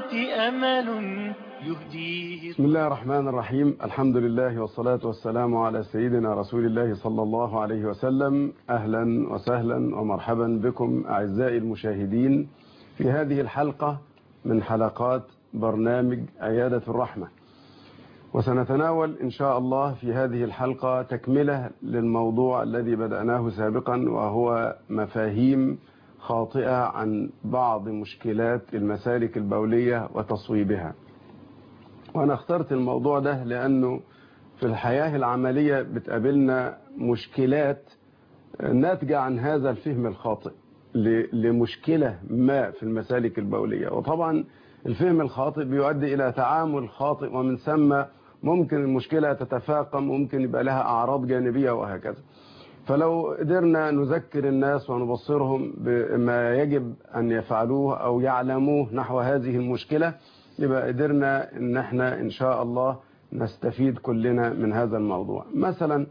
أمل يهديه بسم الله الرحمن الرحيم الحمد لله والصلاة والسلام على سيدنا رسول الله صلى الله عليه وسلم أهلا وسهلا ومرحبا بكم أعزائي المشاهدين في هذه الحلقة من حلقات برنامج عيادة الرحمة وسنتناول إن شاء الله في هذه الحلقة تكملة للموضوع الذي بدأناه سابقا وهو مفاهيم خاطئة عن بعض مشكلات المسالك البولية وتصويبها وأنا اخترت الموضوع ده لأنه في الحياة العملية بتقابلنا مشكلات ناتجة عن هذا الفهم الخاطئ لمشكلة ما في المسالك البولية وطبعا الفهم الخاطئ بيؤدي إلى تعامل خاطئ ومن ثم ممكن المشكلة تتفاقم ممكن يبقى لها أعراض جانبية وهكذا فلو قدرنا نذكر الناس ونبصرهم بما يجب أن يفعلوه أو يعلموه نحو هذه المشكلة يبقى قدرنا ان احنا ان شاء الله نستفيد كلنا من هذا الموضوع مثلا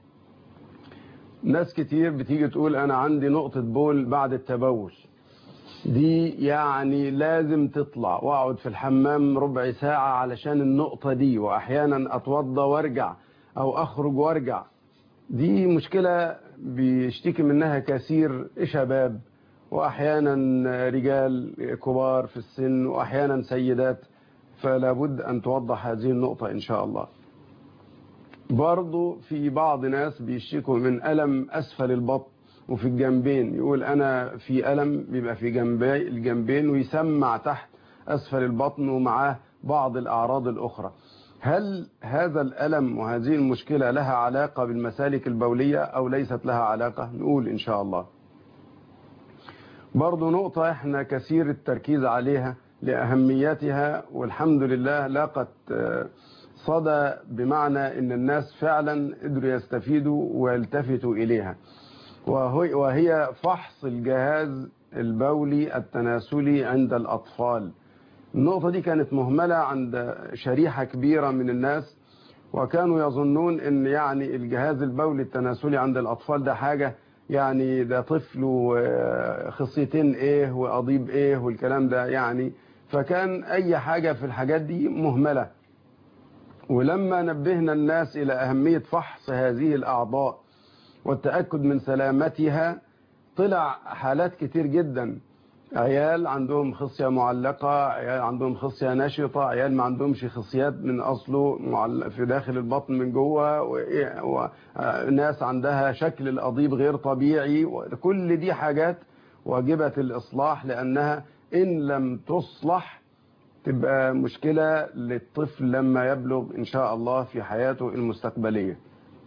ناس كتير بتيجي تقول انا عندي نقطة بول بعد التبول دي يعني لازم تطلع واقعد في الحمام ربع ساعة علشان النقطة دي واحيانا اتوضى وارجع او اخرج وارجع دي مشكلة بيشتكي منها كثير شباب واحيانا رجال كبار في السن واحيانا سيدات فلا بد ان توضح هذه النقطة ان شاء الله برضو في بعض ناس بيشتكوا من ألم أسفل البطن وفي الجنبين يقول أنا في ألم بيبقى في جنبي الجنبين ويسمع تحت أسفل البطن ومعاه بعض الأعراض الأخرى هل هذا الألم وهذه المشكلة لها علاقة بالمسالك البولية أو ليست لها علاقة نقول إن شاء الله برضو نقطة احنا كثير التركيز عليها لأهميتها والحمد لله لاقت صدى بمعنى ان الناس فعلا قدروا يستفيدوا ويلتفتوا إليها وهي فحص الجهاز البولي التناسلي عند الأطفال النقطة دي كانت مهملة عند شريحة كبيرة من الناس وكانوا يظنون ان يعني الجهاز البولي التناسلي عند الأطفال ده حاجة يعني ده طفل وخصيتين ايه وقضيب ايه والكلام ده يعني فكان اي حاجة في الحاجات دي مهملة ولما نبهنا الناس الى اهمية فحص هذه الاعضاء والتأكد من سلامتها طلع حالات كتير جدا عيال عندهم خصية معلقة عيال عندهم خصية نشطة عيال ما عندهمش خصيات من أصله في داخل البطن من جوه وناس عندها شكل القضيب غير طبيعي كل دي حاجات واجبة الإصلاح لأنها إن لم تصلح تبقى مشكلة للطفل لما يبلغ إن شاء الله في حياته المستقبلية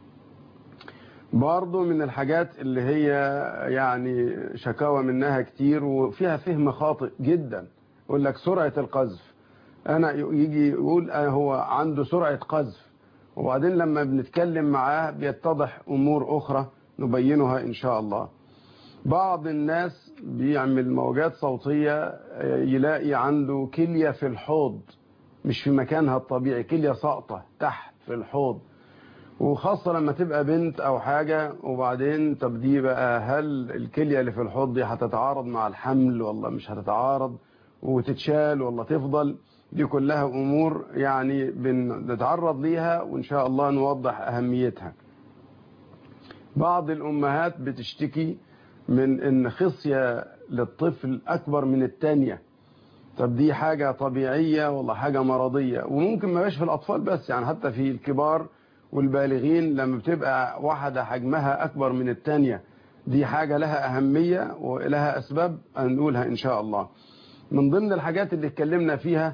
برضو من الحاجات اللي هي يعني شكاوى منها كتير وفيها فهم خاطئ جدا يقول لك سرعة القذف أنا يجي يقول هو عنده سرعة قذف وبعدين لما بنتكلم معاه بيتضح أمور أخرى نبينها إن شاء الله بعض الناس بيعمل موجات صوتية يلاقي عنده كلية في الحوض مش في مكانها الطبيعي كلية ساقطة تحت في الحوض وخاصة لما تبقى بنت او حاجة وبعدين طب دي بقى هل الكلية اللي في الحوض دي هتتعارض مع الحمل ولا مش هتتعارض وتتشال ولا تفضل دي كلها امور يعني بنتعرض ليها وان شاء الله نوضح اهميتها بعض الامهات بتشتكي من ان خصية للطفل اكبر من التانية طب دي حاجة طبيعية ولا حاجة مرضية وممكن ما يبقاش في الاطفال بس يعني حتى في الكبار والبالغين لما بتبقى واحدة حجمها أكبر من التانية دي حاجة لها أهمية ولها أسباب نقولها إن شاء الله من ضمن الحاجات اللي اتكلمنا فيها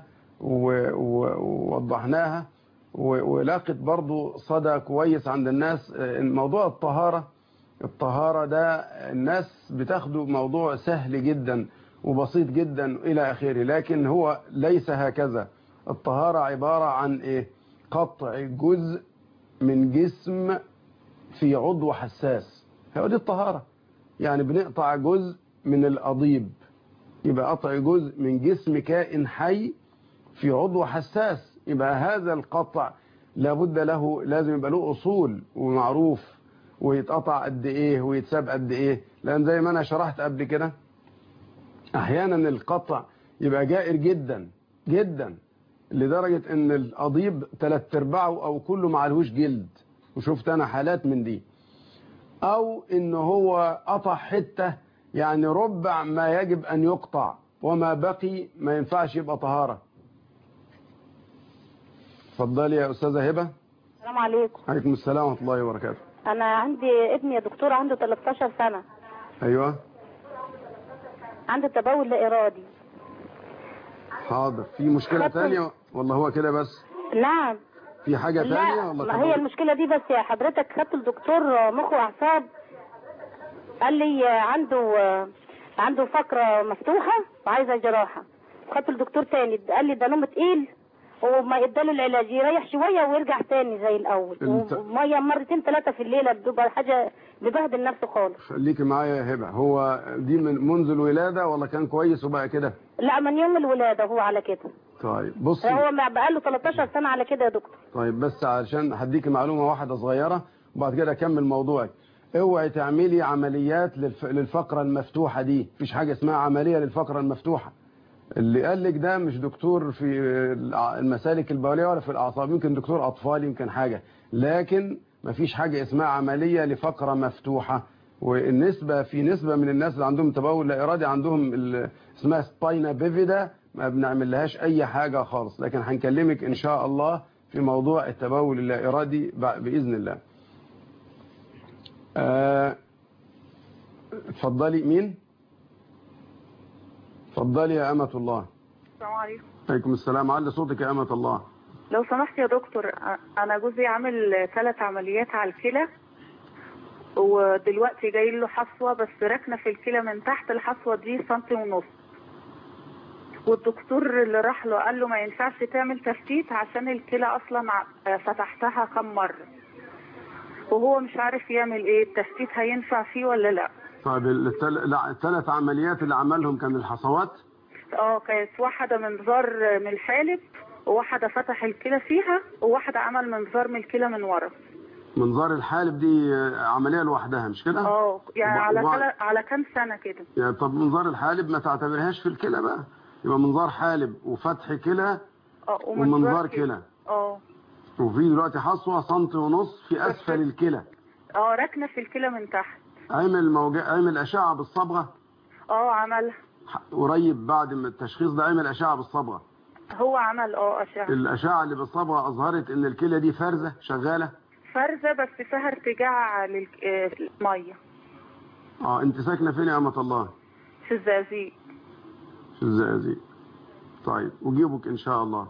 ووضحناها ولاقت برضو صدى كويس عند الناس موضوع الطهارة الطهارة ده الناس بتاخده موضوع سهل جدا وبسيط جدا إلى آخره لكن هو ليس هكذا الطهارة عبارة عن إيه قطع جزء من جسم في عضو حساس هو دي الطهارة يعني بنقطع جزء من القضيب يبقى قطع جزء من جسم كائن حي في عضو حساس يبقى هذا القطع لابد له لازم يبقى له أصول ومعروف ويتقطع قد إيه ويتساب قد إيه لأن زي ما أنا شرحت قبل كده أحيانا القطع يبقى جائر جدا جدا لدرجة ان القضيب تلات ارباعه او كله معلهوش جلد وشفت انا حالات من دي او ان هو قطع حتة يعني ربع ما يجب ان يقطع وما بقي ما ينفعش يبقى طهارة اتفضلي يا استاذة هبة السلام عليكم عليكم السلام ورحمة الله وبركاته انا عندي ابني يا دكتور عنده 13 سنة ايوه عنده تبول لا ارادي حاضر في مشكلة خدت- تانية ولا هو كده بس نعم في حاجة تانية لا ولا ما هي تبول؟ المشكلة دي بس يا حضرتك خدت الدكتور مخ واعصاب قال لي عنده عنده فقرة مفتوحة وعايزة جراحة خدت الدكتور تاني قال لي ده نوم تقيل وما اداله العلاج يريح شوية ويرجع تاني زي الأول انت- ومية مرتين ثلاثة في الليلة بتبقى حاجة ببهدل نفسه خالص خليكي معايا يا هبة هو دي من منذ الولادة ولا كان كويس وبقى كده لا من يوم الولادة هو على كده طيب بصي هو بقاله 13 سنة على كده يا دكتور طيب بس عشان هديكي معلومة واحدة صغيرة وبعد كده اكمل موضوعك اوعي تعملي عمليات للف... للفقرة المفتوحة دي مفيش حاجة اسمها عملية للفقرة المفتوحة اللي قال لك ده مش دكتور في الع- المسالك البولية ولا في الأعصاب يمكن دكتور أطفال يمكن حاجة لكن مفيش حاجة اسمها عملية لفقرة مفتوحة والنسبة في نسبة من الناس اللي عندهم تبول لا إرادي عندهم ال- اسمها سباينا بيفيدا ما بنعمل لهاش أي حاجة خالص لكن هنكلمك إن شاء الله في موضوع التبول اللا إرادي ب- بإذن الله آه، اتفضلي مين اتفضلي يا أمة الله السلام عليكم عليكم السلام علي صوتك يا أمة الله لو سمحت يا دكتور أ- انا جوزي عامل ثلاث عمليات على الكلى ودلوقتي جاي له حصوه بس راكنه في الكلى من تحت الحصوه دي سنتي ونص والدكتور اللي راح له قال له ما ينفعش تعمل تفتيت عشان الكلى اصلا ع- فتحتها كم مره وهو مش عارف يعمل ايه التفتيت هينفع فيه ولا لا طيب التل... لا الثلاث عمليات اللي عملهم كان الحصوات اه كانت واحده منظار من الحالب وواحده فتح الكلى فيها وواحده عمل منظار من الكلى من ورا منظار الحالب دي عملية لوحدها مش كده؟ اه يعني وب- على وب- تل... على كام سنه كده يعني طب منظار الحالب ما تعتبرهاش في الكلى بقى يبقى منظار حالب وفتح كلى اه ومنظار كلى اه وفي دلوقتي حصوة سنتي ونص في أسفل الكلى اه راكنه في الكلى من تحت عمل موجة عمل أشعة بالصبغة اه عمل ح- قريب بعد ما التشخيص ده عمل أشعة بالصبغة هو عمل اه اشعه الأشعة اللي بالصبغة أظهرت إن الكلى دي فارزة شغالة فرزه بس فيها ارتجاع للميه اه انت ساكنة فين يا أمة الله؟ في الزقازيق في الزقازيق طيب وجيبك ان شاء الله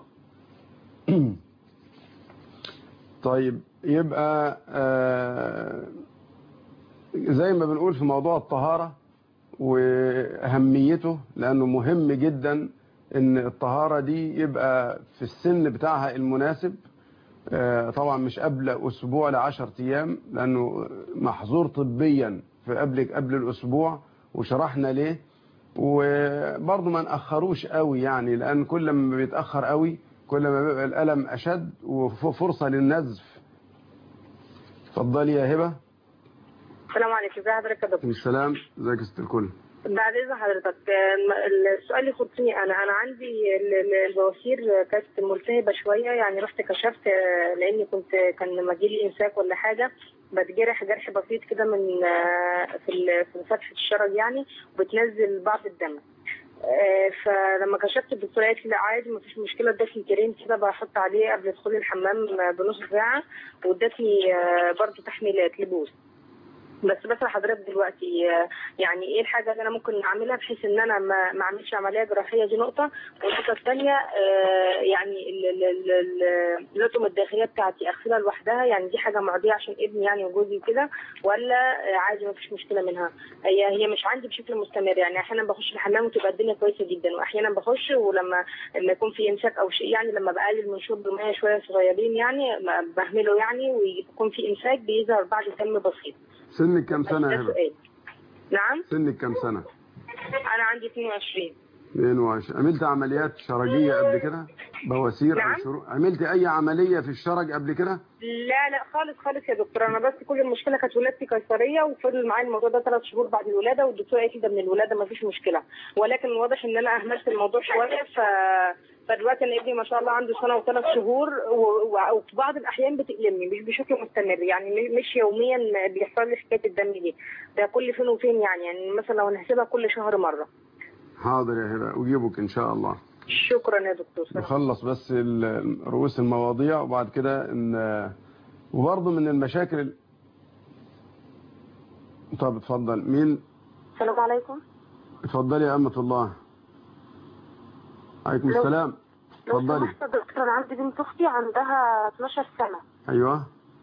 طيب يبقى آه زي ما بنقول في موضوع الطهارة وأهميته لأنه مهم جدا إن الطهارة دي يبقى في السن بتاعها المناسب آه طبعا مش قبل أسبوع لعشر أيام لأنه محظور طبيا في قبل قبل الأسبوع وشرحنا ليه وبرضه ما نأخروش قوي يعني لأن كل ما بيتأخر قوي كل ما بيبقى الألم أشد وفرصة للنزف اتفضلي يا هبة السلام عليكم ازي حضرتك يا دكتور السلام ازيك يا ست الكل بعد اذن حضرتك آم، السؤال يخصني انا انا عندي ال- ال- البواسير كانت ملتهبه شويه يعني رحت كشفت آه، لاني كنت كان لما جيلي امساك ولا حاجه بتجرح جرح بسيط كده من آه، في ال- في فتحه الشرج يعني وبتنزل بعض الدم آه، فلما كشفت الدكتوره قالت لي لا عادي مفيش مشكله ادتني كريم كده بحط عليه قبل دخول الحمام آه، بنص ساعه وادتني آه، برضه تحميلات لبوس بس بس حضرتك دلوقتي آه، يعني ايه الحاجه اللي انا ممكن اعملها بحيث ان انا ما ما اعملش عمليه جراحيه دي نقطه والنقطه الثانيه يعني ال- ال- ال- ال- اللطم الداخليه بتاعتي اغسلها لوحدها يعني دي حاجه معديه عشان ابني يعني وجوزي وكده ولا آه، عادي ما فيش مشكله منها هي هي مش عندي بشكل مستمر يعني احيانا بخش الحمام وتبقى الدنيا كويسه جدا واحيانا بخش ولما لما يكون في امساك او شيء يعني لما بقلل من شرب الميه شويه صغيرين يعني ما بهمله يعني ويكون في امساك بيظهر بعد دم بسيط سنك كام سنة يا ده هبة سؤال. نعم سنك كام سنة انا عندي 22 22 عملت عمليات شرجية قبل كده بواسير نعم. أو شروق عملت أي عملية في الشرج قبل كده لا لا خالص خالص يا دكتور انا بس كل المشكله كانت ولادتي قيصريه وفضل معايا الموضوع ده ثلاث شهور بعد الولاده والدكتوره قالت لي ده من الولاده ما فيش مشكله ولكن واضح ان انا اهملت الموضوع شويه ف فدلوقتي انا ابني ما شاء الله عنده سنه وثلاث شهور و- و- وفي بعض الاحيان بتألمني مش بشكل مستمر يعني م- مش يوميا بيحصل لي حكايه الدم دي ده كل فين وفين يعني يعني مثلا لو نحسبها كل شهر مره حاضر يا هبه اجيبك ان شاء الله شكرا يا دكتور نخلص بس ال- رؤوس المواضيع وبعد كده ان وبرضه من المشاكل ال- طب اتفضل مين السلام عليكم اتفضلي يا أمة الله عليكم لو- السلام لو اتفضلي سمحت يا دكتور انا عندي بنت اختي عندها 12 سنه ايوه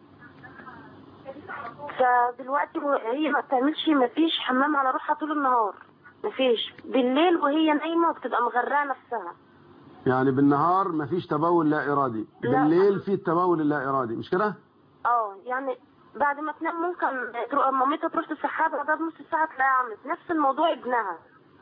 فدلوقتي هي ما بتعملش ما فيش حمام على روحها طول النهار ما فيش بالليل وهي نايمه وبتبقى مغرقه نفسها يعني بالنهار مفيش تبول لا ارادي لا. بالليل في التبول اللا ارادي مش كده اه يعني بعد ما تنام ممكن تروح مامتها تروح تصحيها بعدها بنص ساعه تلاقيها عملت نفس الموضوع ابنها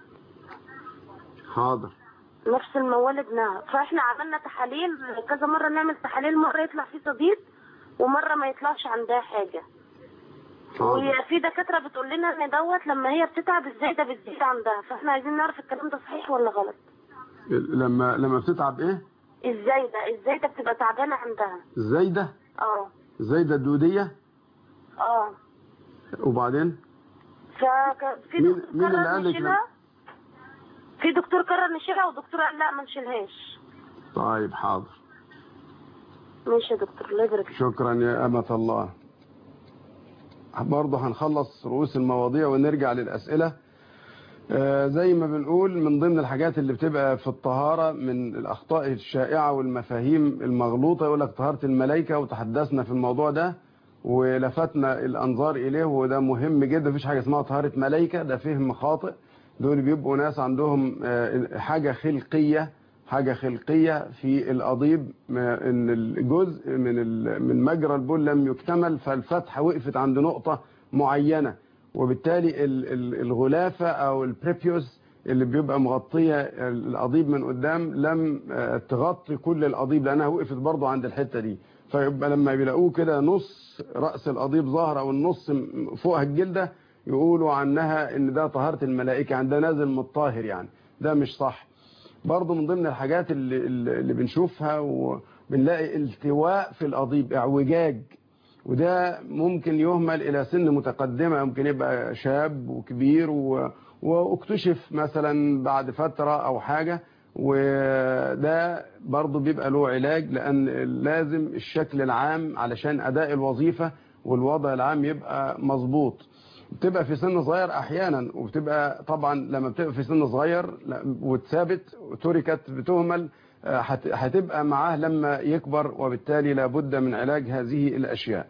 حاضر نفس الموال ابنها فاحنا عملنا تحاليل كذا مره نعمل تحاليل مره يطلع فيه صديد ومره ما يطلعش عندها حاجه حاضر وهي في دكاتره بتقول لنا ان دوت لما هي بتتعب ازاي ده بتزيد عندها فاحنا عايزين نعرف الكلام ده صحيح ولا غلط لما لما بتتعب ايه ازاي ده ازاي ده بتبقى تعبانه عندها الزايده اه الزايده الدوديه اه وبعدين ففي مين- دكتور مين اللي قرر قال لك نشيلها في دكتور قرر نشيلها ودكتور قال لا ما نشيلهاش طيب حاضر ماشي يا دكتور الله يبارك فيك شكرا يا أمة الله برضه هنخلص رؤوس المواضيع ونرجع للأسئلة آه، زي ما بنقول من ضمن الحاجات اللي بتبقى في الطهارة من الأخطاء الشائعة والمفاهيم المغلوطة يقول لك طهارة الملائكة وتحدثنا في الموضوع ده ولفتنا الأنظار إليه وده مهم جدا مفيش حاجة اسمها طهارة ملائكة ده فهم خاطئ دول بيبقوا ناس عندهم آه، حاجة خلقية حاجة خلقية في القضيب ما- ان الجزء من ال- من مجرى البول لم يكتمل فالفتحة وقفت عند نقطة معينة وبالتالي ال- ال- الغلافة او البريبيوس اللي بيبقى مغطية القضيب من قدام لم آه، تغطي كل القضيب لانها وقفت برضو عند الحتة دي فيبقى لما بيلاقوه كده نص رأس القضيب ظاهر او النص م- فوقها الجلدة يقولوا عنها ان ده طهارة الملائكة عند نازل متطاهر يعني ده مش صح برضه من ضمن الحاجات اللي, اللي بنشوفها وبنلاقي التواء في القضيب اعوجاج وده ممكن يهمل الى سن متقدمه ممكن يبقى شاب وكبير و... واكتشف مثلا بعد فتره او حاجه وده برضه بيبقى له علاج لان لازم الشكل العام علشان اداء الوظيفه والوضع العام يبقى مظبوط بتبقى في سن صغير احيانا وبتبقى طبعا لما بتبقى في سن صغير لا- واتثابت وتركت بتهمل آه، هت- هتبقى معاه لما يكبر وبالتالي لابد من علاج هذه الاشياء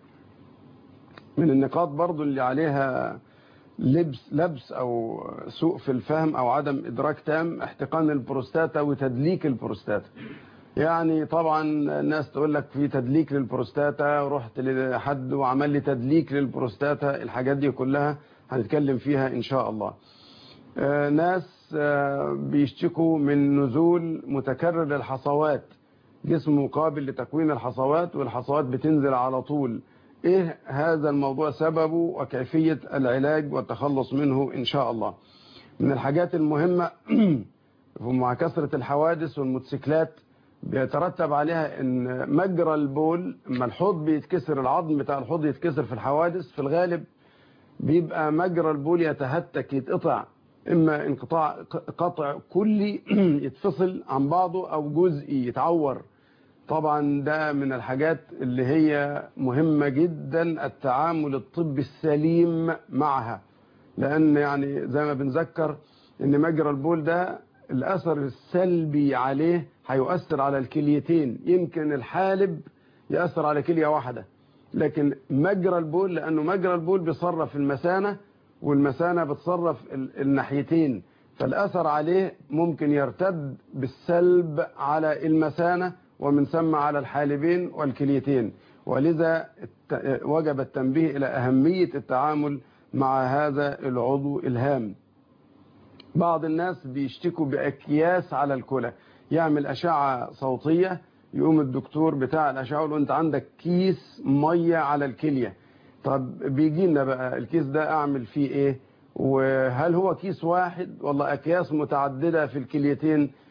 من النقاط برضو اللي عليها لبس لبس او سوء في الفهم او عدم ادراك تام احتقان البروستاتا وتدليك البروستاتا يعني طبعا الناس تقول لك في تدليك للبروستاتا ورحت لحد وعمل لي تدليك للبروستاتا الحاجات دي كلها هنتكلم فيها ان شاء الله آه، ناس آه، بيشتكوا من نزول متكرر للحصوات جسم مقابل لتكوين الحصوات والحصوات بتنزل على طول ايه هذا الموضوع سببه وكيفية العلاج والتخلص منه ان شاء الله من الحاجات المهمة مع كثرة الحوادث والموتوسيكلات بيترتب عليها ان مجرى البول اما الحوض بيتكسر العظم بتاع الحوض يتكسر في الحوادث في الغالب بيبقى مجرى البول يتهتك يتقطع اما انقطاع قطع كلي يتفصل عن بعضه او جزئي يتعور طبعا ده من الحاجات اللي هي مهمة جدا التعامل الطبي السليم معها لان يعني زي ما بنذكر ان مجرى البول ده الاثر السلبي عليه هيؤثر على الكليتين يمكن الحالب يأثر على كلية واحدة لكن مجرى البول لأنه مجرى البول بيصرف المثانة والمثانة بتصرف ال- الناحيتين فالأثر عليه ممكن يرتد بالسلب على المثانة ومن ثم على الحالبين والكليتين ولذا الت- وجب التنبيه إلى أهمية التعامل مع هذا العضو الهام بعض الناس بيشتكوا بأكياس على الكلى يعمل أشعة صوتية يقوم الدكتور بتاع الأشعة يقول له أنت عندك كيس مية على الكلية طب بيجي لنا بقى الكيس ده أعمل فيه إيه وهل هو كيس واحد ولا أكياس متعددة في الكليتين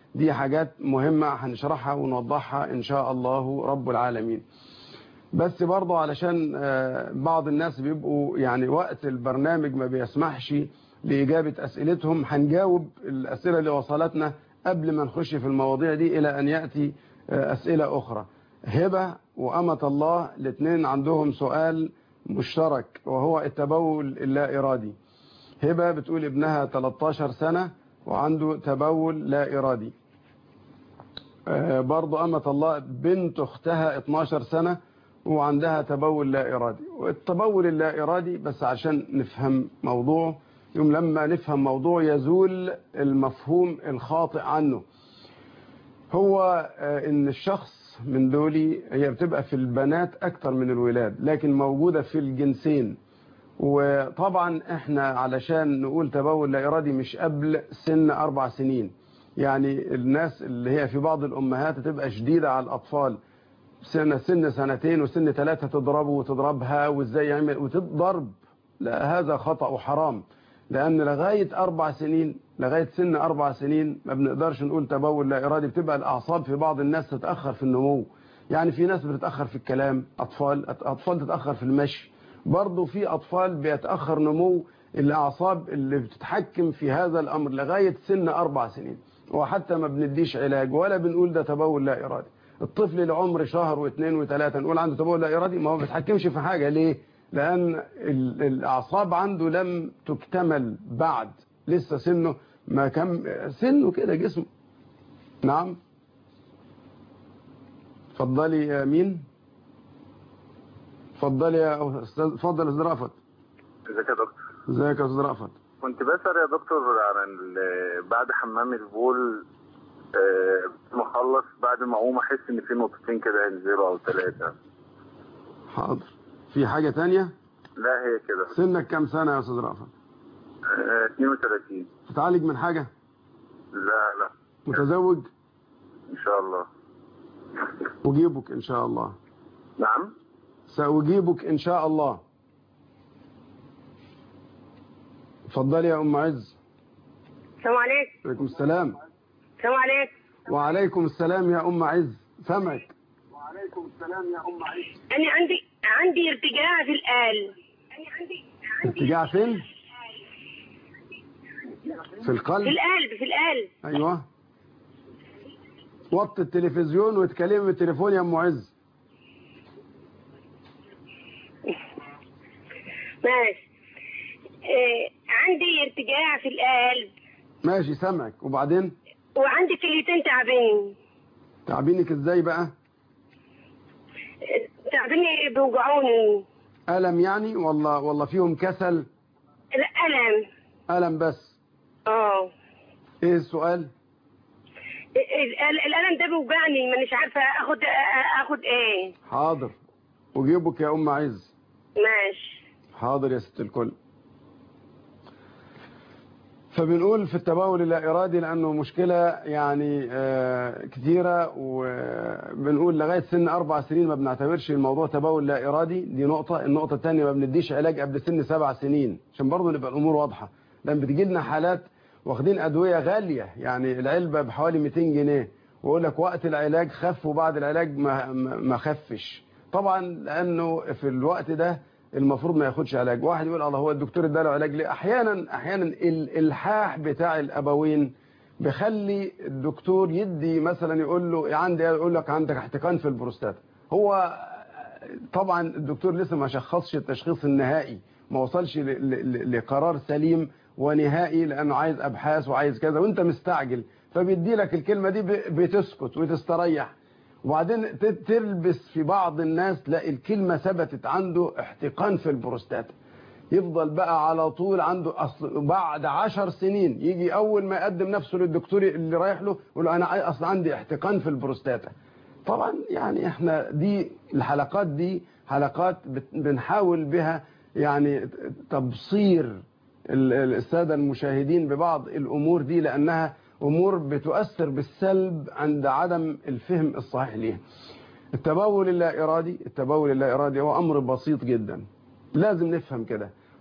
دي حاجات مهمة هنشرحها ونوضحها إن شاء الله رب العالمين بس برضه علشان آه، بعض الناس بيبقوا يعني وقت البرنامج ما بيسمحش لإجابة أسئلتهم هنجاوب الأسئلة اللي وصلتنا قبل ما نخش في المواضيع دي إلى أن يأتي آه، أسئلة أخرى هبة وأمة الله الاثنين عندهم سؤال مشترك وهو التبول اللا إرادي هبة بتقول ابنها 13 سنة وعنده تبول لا إرادي آه، برضو أمة الله بنت أختها 12 سنة وعندها تبول لا إرادي والتبول اللا إرادي بس عشان نفهم موضوع يوم لما نفهم موضوع يزول المفهوم الخاطئ عنه هو آه، ان الشخص من دولي هي بتبقى في البنات اكتر من الولاد لكن موجودة في الجنسين وطبعا احنا علشان نقول تبول لا ارادي مش قبل سن اربع سنين يعني الناس اللي هي في بعض الامهات تبقى شديدة على الاطفال سنة سن سنتين وسن ثلاثة تضربه وتضربها وازاي يعمل وتضرب لا هذا خطأ وحرام لأن لغاية أربع سنين لغاية سن أربع سنين ما بنقدرش نقول تبول لا إرادي بتبقى الأعصاب في بعض الناس تتأخر في النمو يعني في ناس بتتأخر في الكلام أطفال أطفال تتأخر في المشي برضه في أطفال بيتأخر نمو الأعصاب اللي بتتحكم في هذا الأمر لغاية سن أربع سنين وحتى ما بنديش علاج ولا بنقول ده تبول لا إرادي الطفل اللي عمر شهر واثنين وثلاثة نقول عنده تبول لا إرادي ما هو ما بيتحكمش في حاجة ليه؟ لأن ال- الأعصاب عنده لم تكتمل بعد لسه سنه ما كم سنه كده جسمه نعم اتفضلي يا مين اتفضلي يا استاذ اتفضل يا استاذ رأفت ازيك يا دكتور ازيك يا استاذ رأفت كنت بسأل يا دكتور عن ال- بعد حمام البول آه، مخلص بعد ما اقوم احس ان في نقطتين كده ينزلوا او ثلاثه حاضر في حاجة تانية لا هي كده سنك كام سنة يا استاذ رأفت آه، 32 بتعالج من حاجة لا لا متزوج ان شاء الله أجيبك إن شاء الله نعم سأجيبك إن شاء الله اتفضلي يا أم عز السلام عليكم عليكم السلام السلام عليكم وعليكم السلام يا أم عز سمعك انا عندي عندي ارتجاع في القلب انا عندي ارتجاع فين في في القلب القلب في القلب أيوة وطي التلفزيون واتكلمي من التليفون يا أم عز ماشي آه عندي ارتجاع في القلب ماشي سمعك وبعدين وعندي كليتين تعبين تعبينك ازاي بقى آه، تعبين بيوجعوني ألم يعني والله والله فيهم كسل الألم ألم بس اه ايه السؤال ال- ال- الألم ده بيوجعني مانيش عارفة اخد اخد ايه حاضر أجيبك يا أم عز ماشي حاضر يا ست الكل فبنقول في التبول اللا إرادي لأنه مشكلة يعني آه، كتيرة وبنقول لغاية سن أربع سنين ما بنعتبرش الموضوع تبول لا إرادي دي نقطة النقطة الثانية ما بنديش علاج قبل سن سبع سنين عشان برضه نبقى الأمور واضحة لأن بتجي لنا حالات واخدين أدوية غالية يعني العلبة بحوالي 200 جنيه ويقول لك وقت العلاج خف وبعد العلاج ما ما ما خفش طبعا لأنه في الوقت ده المفروض ما ياخدش علاج واحد يقول الله هو الدكتور اداله علاج ليه احيانا احيانا الالحاح بتاع الابوين بيخلي الدكتور يدي مثلا يقول له عندي يقول لك عندك احتقان في البروستاتا هو طبعا الدكتور لسه ما شخصش التشخيص النهائي ما وصلش ل- ل- لقرار سليم ونهائي لانه عايز ابحاث وعايز كذا وانت مستعجل فبيدي لك الكلمه دي ب- بتسكت وتستريح وبعدين ت- تلبس في بعض الناس تلاقي الكلمه ثبتت عنده احتقان في البروستاتا يفضل بقى على طول عنده أصل بعد عشر سنين يجي أول ما يقدم نفسه للدكتور اللي رايح له يقول له أنا عاي- أصل عندي احتقان في البروستاتا طبعا يعني احنا دي الحلقات دي حلقات بت- بنحاول بها يعني تبصير ال- ال- السادة المشاهدين ببعض الأمور دي لأنها أمور بتؤثر بالسلب عند عدم الفهم الصحيح ليها التبول اللا إرادي التبول اللا إرادي هو أمر بسيط جدا لازم نفهم كده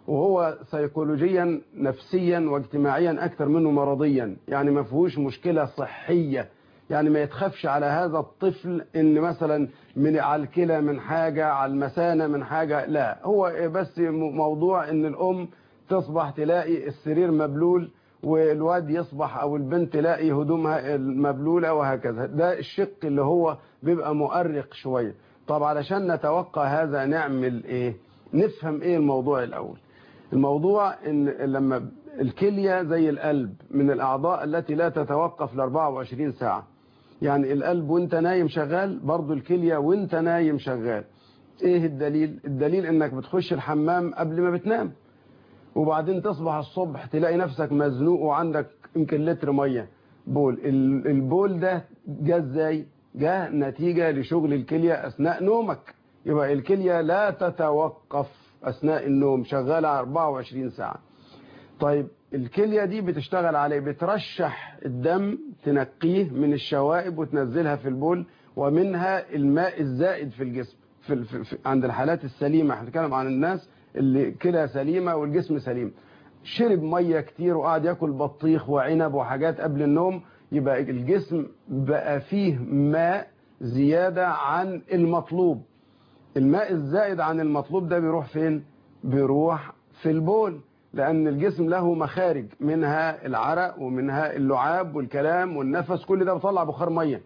وهو سيكولوجيا نفسيا واجتماعيا أكثر منه مرضيا يعني ما فيهوش مشكلة صحية يعني ما يتخافش على هذا الطفل ان مثلا من على الكلى من حاجة على المثانة من حاجة لا هو بس م- موضوع ان الام تصبح تلاقي السرير مبلول والواد يصبح او البنت تلاقي هدومها المبلولة وهكذا ده الشق اللي هو بيبقى مؤرق شوية طب علشان نتوقع هذا نعمل ايه نفهم ايه الموضوع الاول الموضوع ان لما الكلية زي القلب من الاعضاء التي لا تتوقف ل 24 ساعة يعني القلب وانت نايم شغال برضو الكلية وانت نايم شغال ايه الدليل الدليل انك بتخش الحمام قبل ما بتنام وبعدين تصبح الصبح تلاقي نفسك مزنوق وعندك يمكن لتر ميه بول ال- البول ده جه ازاي جه نتيجة لشغل الكلية اثناء نومك يبقى الكلية لا تتوقف اثناء النوم شغالة 24 ساعة طيب الكلية دي بتشتغل عليه بترشح الدم تنقيه من الشوائب وتنزلها في البول ومنها الماء الزائد في الجسم في ال- في في عند الحالات السليمة احنا بنتكلم عن الناس اللي كلى سليمة والجسم سليم شرب مية كتير وقعد ياكل بطيخ وعنب وحاجات قبل النوم يبقى الجسم بقى فيه ماء زيادة عن المطلوب الماء الزائد عن المطلوب ده بيروح فين بيروح في البول لأن الجسم له مخارج منها العرق ومنها اللعاب والكلام والنفس كل ده بيطلع بخار مية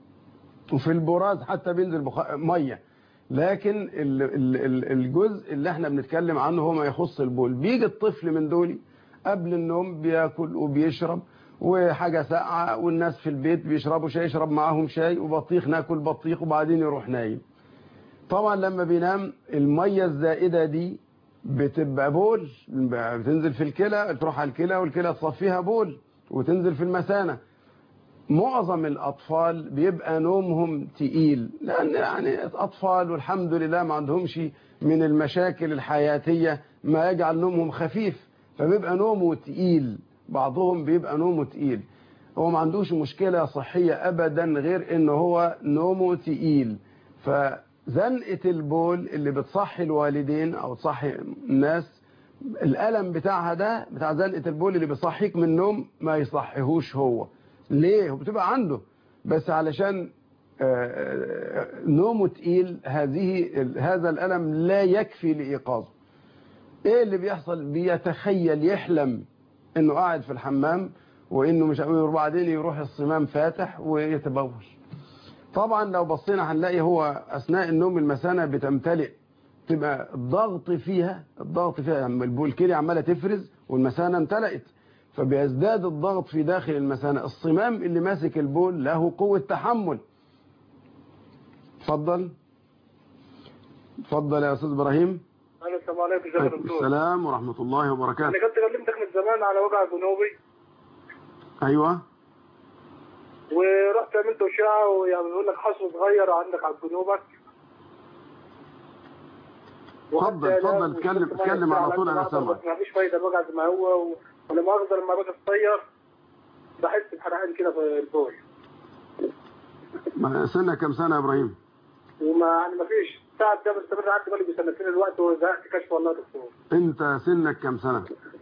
وفي البراز حتى بينزل بخار مية لكن ال- ال- ال- الجزء اللي احنا بنتكلم عنه هو ما يخص البول بيجي الطفل من دول قبل النوم بياكل وبيشرب وحاجة ساقعة والناس في البيت بيشربوا شاي يشرب معاهم شاي وبطيخ ناكل بطيخ وبعدين يروح نايم طبعا لما بينام المية الزائدة دي بتبقى بول بتنزل في الكلى تروح على الكلى والكلى تصفيها بول وتنزل في المثانة معظم الأطفال بيبقى نومهم تقيل لأن يعني أطفال والحمد لله ما عندهمش من المشاكل الحياتية ما يجعل نومهم خفيف فبيبقى نومه تقيل بعضهم بيبقى نومه تقيل هو ما عندوش مشكلة صحية أبدا غير إن هو نومه تقيل فزنقة البول اللي بتصحي الوالدين أو تصحي الناس الألم بتاعها ده بتاع زنقة البول اللي بيصحيك من النوم ما يصحيهوش هو ليه هو بتبقى عنده بس علشان آه، نومه تقيل هذه هذا الألم لا يكفي لإيقاظه ايه اللي بيحصل بيتخيل يحلم انه قاعد في الحمام وانه مش وبعدين يروح الصمام فاتح ويتبول طبعا لو بصينا هنلاقي هو اثناء النوم المثانه بتمتلئ تبقى الضغط فيها الضغط فيها يعني البول كده عماله تفرز والمثانه امتلأت فبيزداد الضغط في داخل المثانه الصمام اللي ماسك البول له قوه تحمل اتفضل اتفضل يا استاذ ابراهيم انا السلام عليكم ازيك يا عليكم دكتور السلام ورحمه الله وبركاته انا كنت كلمتك من زمان على وجع جنوبي ايوه ورحت عملت اشعه ويعني بيقول لك حصوه صغيره عندك على جنوبك اتفضل اتفضل اتكلم اتكلم على طول انا سامعك بس ما فيش فايده الوجع زي ما هو و- ولما مؤاخذه لما باجي اصير بحس بحرقان كده في البول ما- سنك كم سنه يا ابراهيم وما يعني ما فيش ساعة ده مستمر عندي بالي بسنتين الوقت وزهقت كشف والله يا دكتور انت سنك كم سنه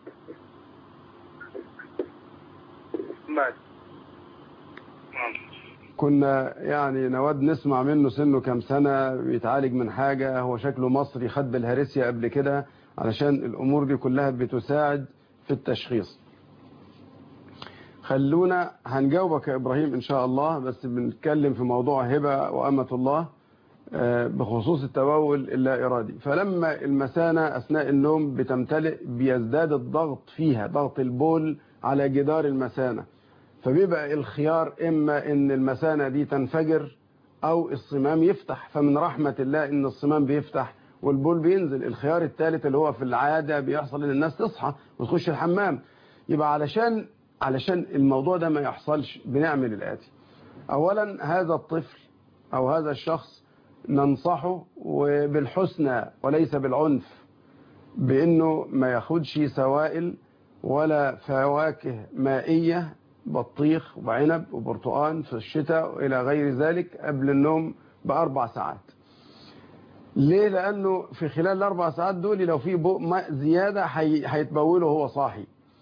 مات كنا يعني نود نسمع منه سنه كم سنة بيتعالج من حاجة هو شكله مصري خد بالهرسيا قبل كده علشان الأمور دي كلها بتساعد في التشخيص خلونا هنجاوبك يا إبراهيم إن شاء الله بس بنتكلم في موضوع هبة وأمة الله آه، بخصوص التبول اللا إرادي فلما المثانة أثناء النوم بتمتلئ بيزداد الضغط فيها ضغط البول على جدار المثانة فبيبقى الخيار إما إن المثانة دي تنفجر أو الصمام يفتح فمن رحمة الله إن الصمام بيفتح والبول بينزل الخيار الثالث اللي هو في العادة بيحصل إن الناس تصحى وتخش الحمام يبقى علشان علشان الموضوع ده ما يحصلش بنعمل الآتي أولا هذا الطفل أو هذا الشخص ننصحه وبالحسنى وليس بالعنف بأنه ما ياخدش سوائل ولا فواكه مائية بطيخ وعنب وبرتقان في الشتاء وإلى غير ذلك قبل النوم بأربع ساعات ليه لانه في خلال الاربع ساعات دول لو في بق ماء زياده هي- هيتبوله وهو صاحي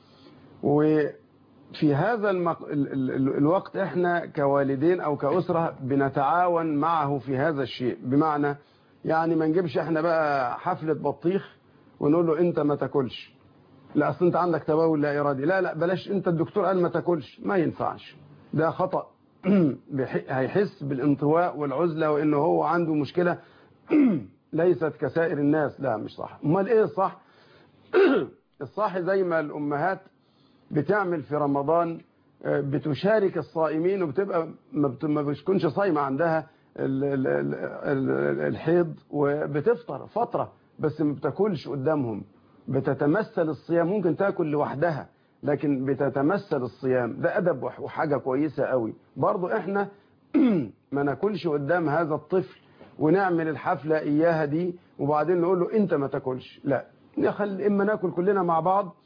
وفي هذا المق... ال... ال... ال- الوقت احنا كوالدين او كأسرة بنتعاون معه في هذا الشيء بمعنى يعني ما نجيبش احنا بقى حفلة بطيخ ونقول له انت ما تاكلش لا اصل انت عندك تبول لا ارادي لا لا بلاش انت الدكتور قال ما تاكلش ما ينفعش ده خطأ بيح- هيحس بالانطواء والعزلة وانه هو عنده مشكلة ليست كسائر الناس لا مش صح امال ايه الصح الصح زي ما الامهات بتعمل في رمضان آه، بتشارك الصائمين وبتبقى ما بت- ما بتكونش صايمه عندها ال- ال- ال- ال- الحيض وبتفطر فتره بس ما بتاكلش قدامهم بتتمثل الصيام ممكن تاكل لوحدها لكن بتتمثل الصيام ده ادب وح- وحاجه كويسه قوي برضو احنا ما ناكلش قدام هذا الطفل ونعمل الحفله اياها دي وبعدين نقول له انت ما تاكلش لا نخل اما ناكل كلنا مع بعض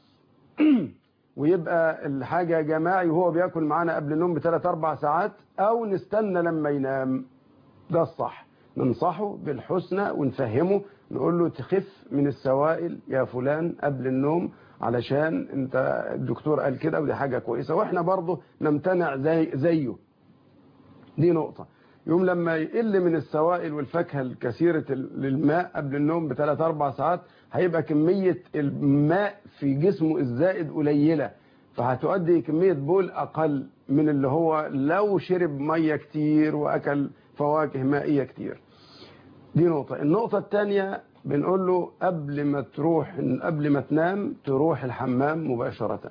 ويبقى الحاجة جماعي وهو بياكل معانا قبل النوم بثلاث أربع ساعات أو نستنى لما ينام ده الصح ننصحه بالحسنى ونفهمه نقول له تخف من السوائل يا فلان قبل النوم علشان انت الدكتور قال كده ودي حاجة كويسة واحنا برضه نمتنع زي زيه دي نقطة يوم لما يقل من السوائل والفاكهة الكثيرة للماء قبل النوم بثلاث أربع ساعات هيبقى كمية الماء في جسمه الزائد قليلة فهتؤدي كمية بول أقل من اللي هو لو شرب مية كتير وأكل فواكه مائية كتير دي نقطة النقطة الثانية بنقول له قبل ما تروح قبل ما تنام تروح الحمام مباشرة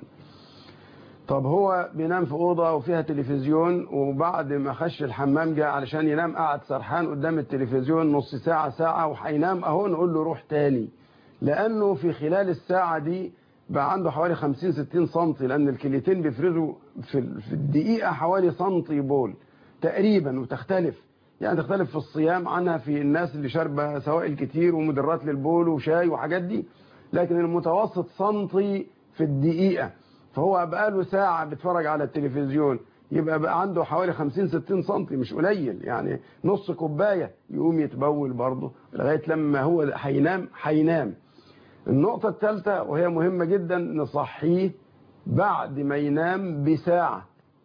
طب هو بينام في أوضة وفيها تلفزيون وبعد ما خش الحمام جاء علشان ينام قعد سرحان قدام التلفزيون نص ساعة ساعة وهينام أهو نقول له روح تاني لأنه في خلال الساعة دي بقى عنده حوالي 50 60 سنتي لأن الكليتين بيفرزوا في في الدقيقة حوالي سنتي بول تقريبا وتختلف يعني تختلف في الصيام عنها في الناس اللي شاربة سوائل كتير ومدرات للبول وشاي وحاجات دي لكن المتوسط سنتي في الدقيقة فهو بقى له ساعة بيتفرج على التلفزيون يبقى بقى عنده حوالي 50 60 سنتي مش قليل يعني نص كوباية يقوم يتبول برضه لغاية لما هو هينام هينام النقطة الثالثة وهي مهمة جدا نصحيه بعد ما ينام بساعة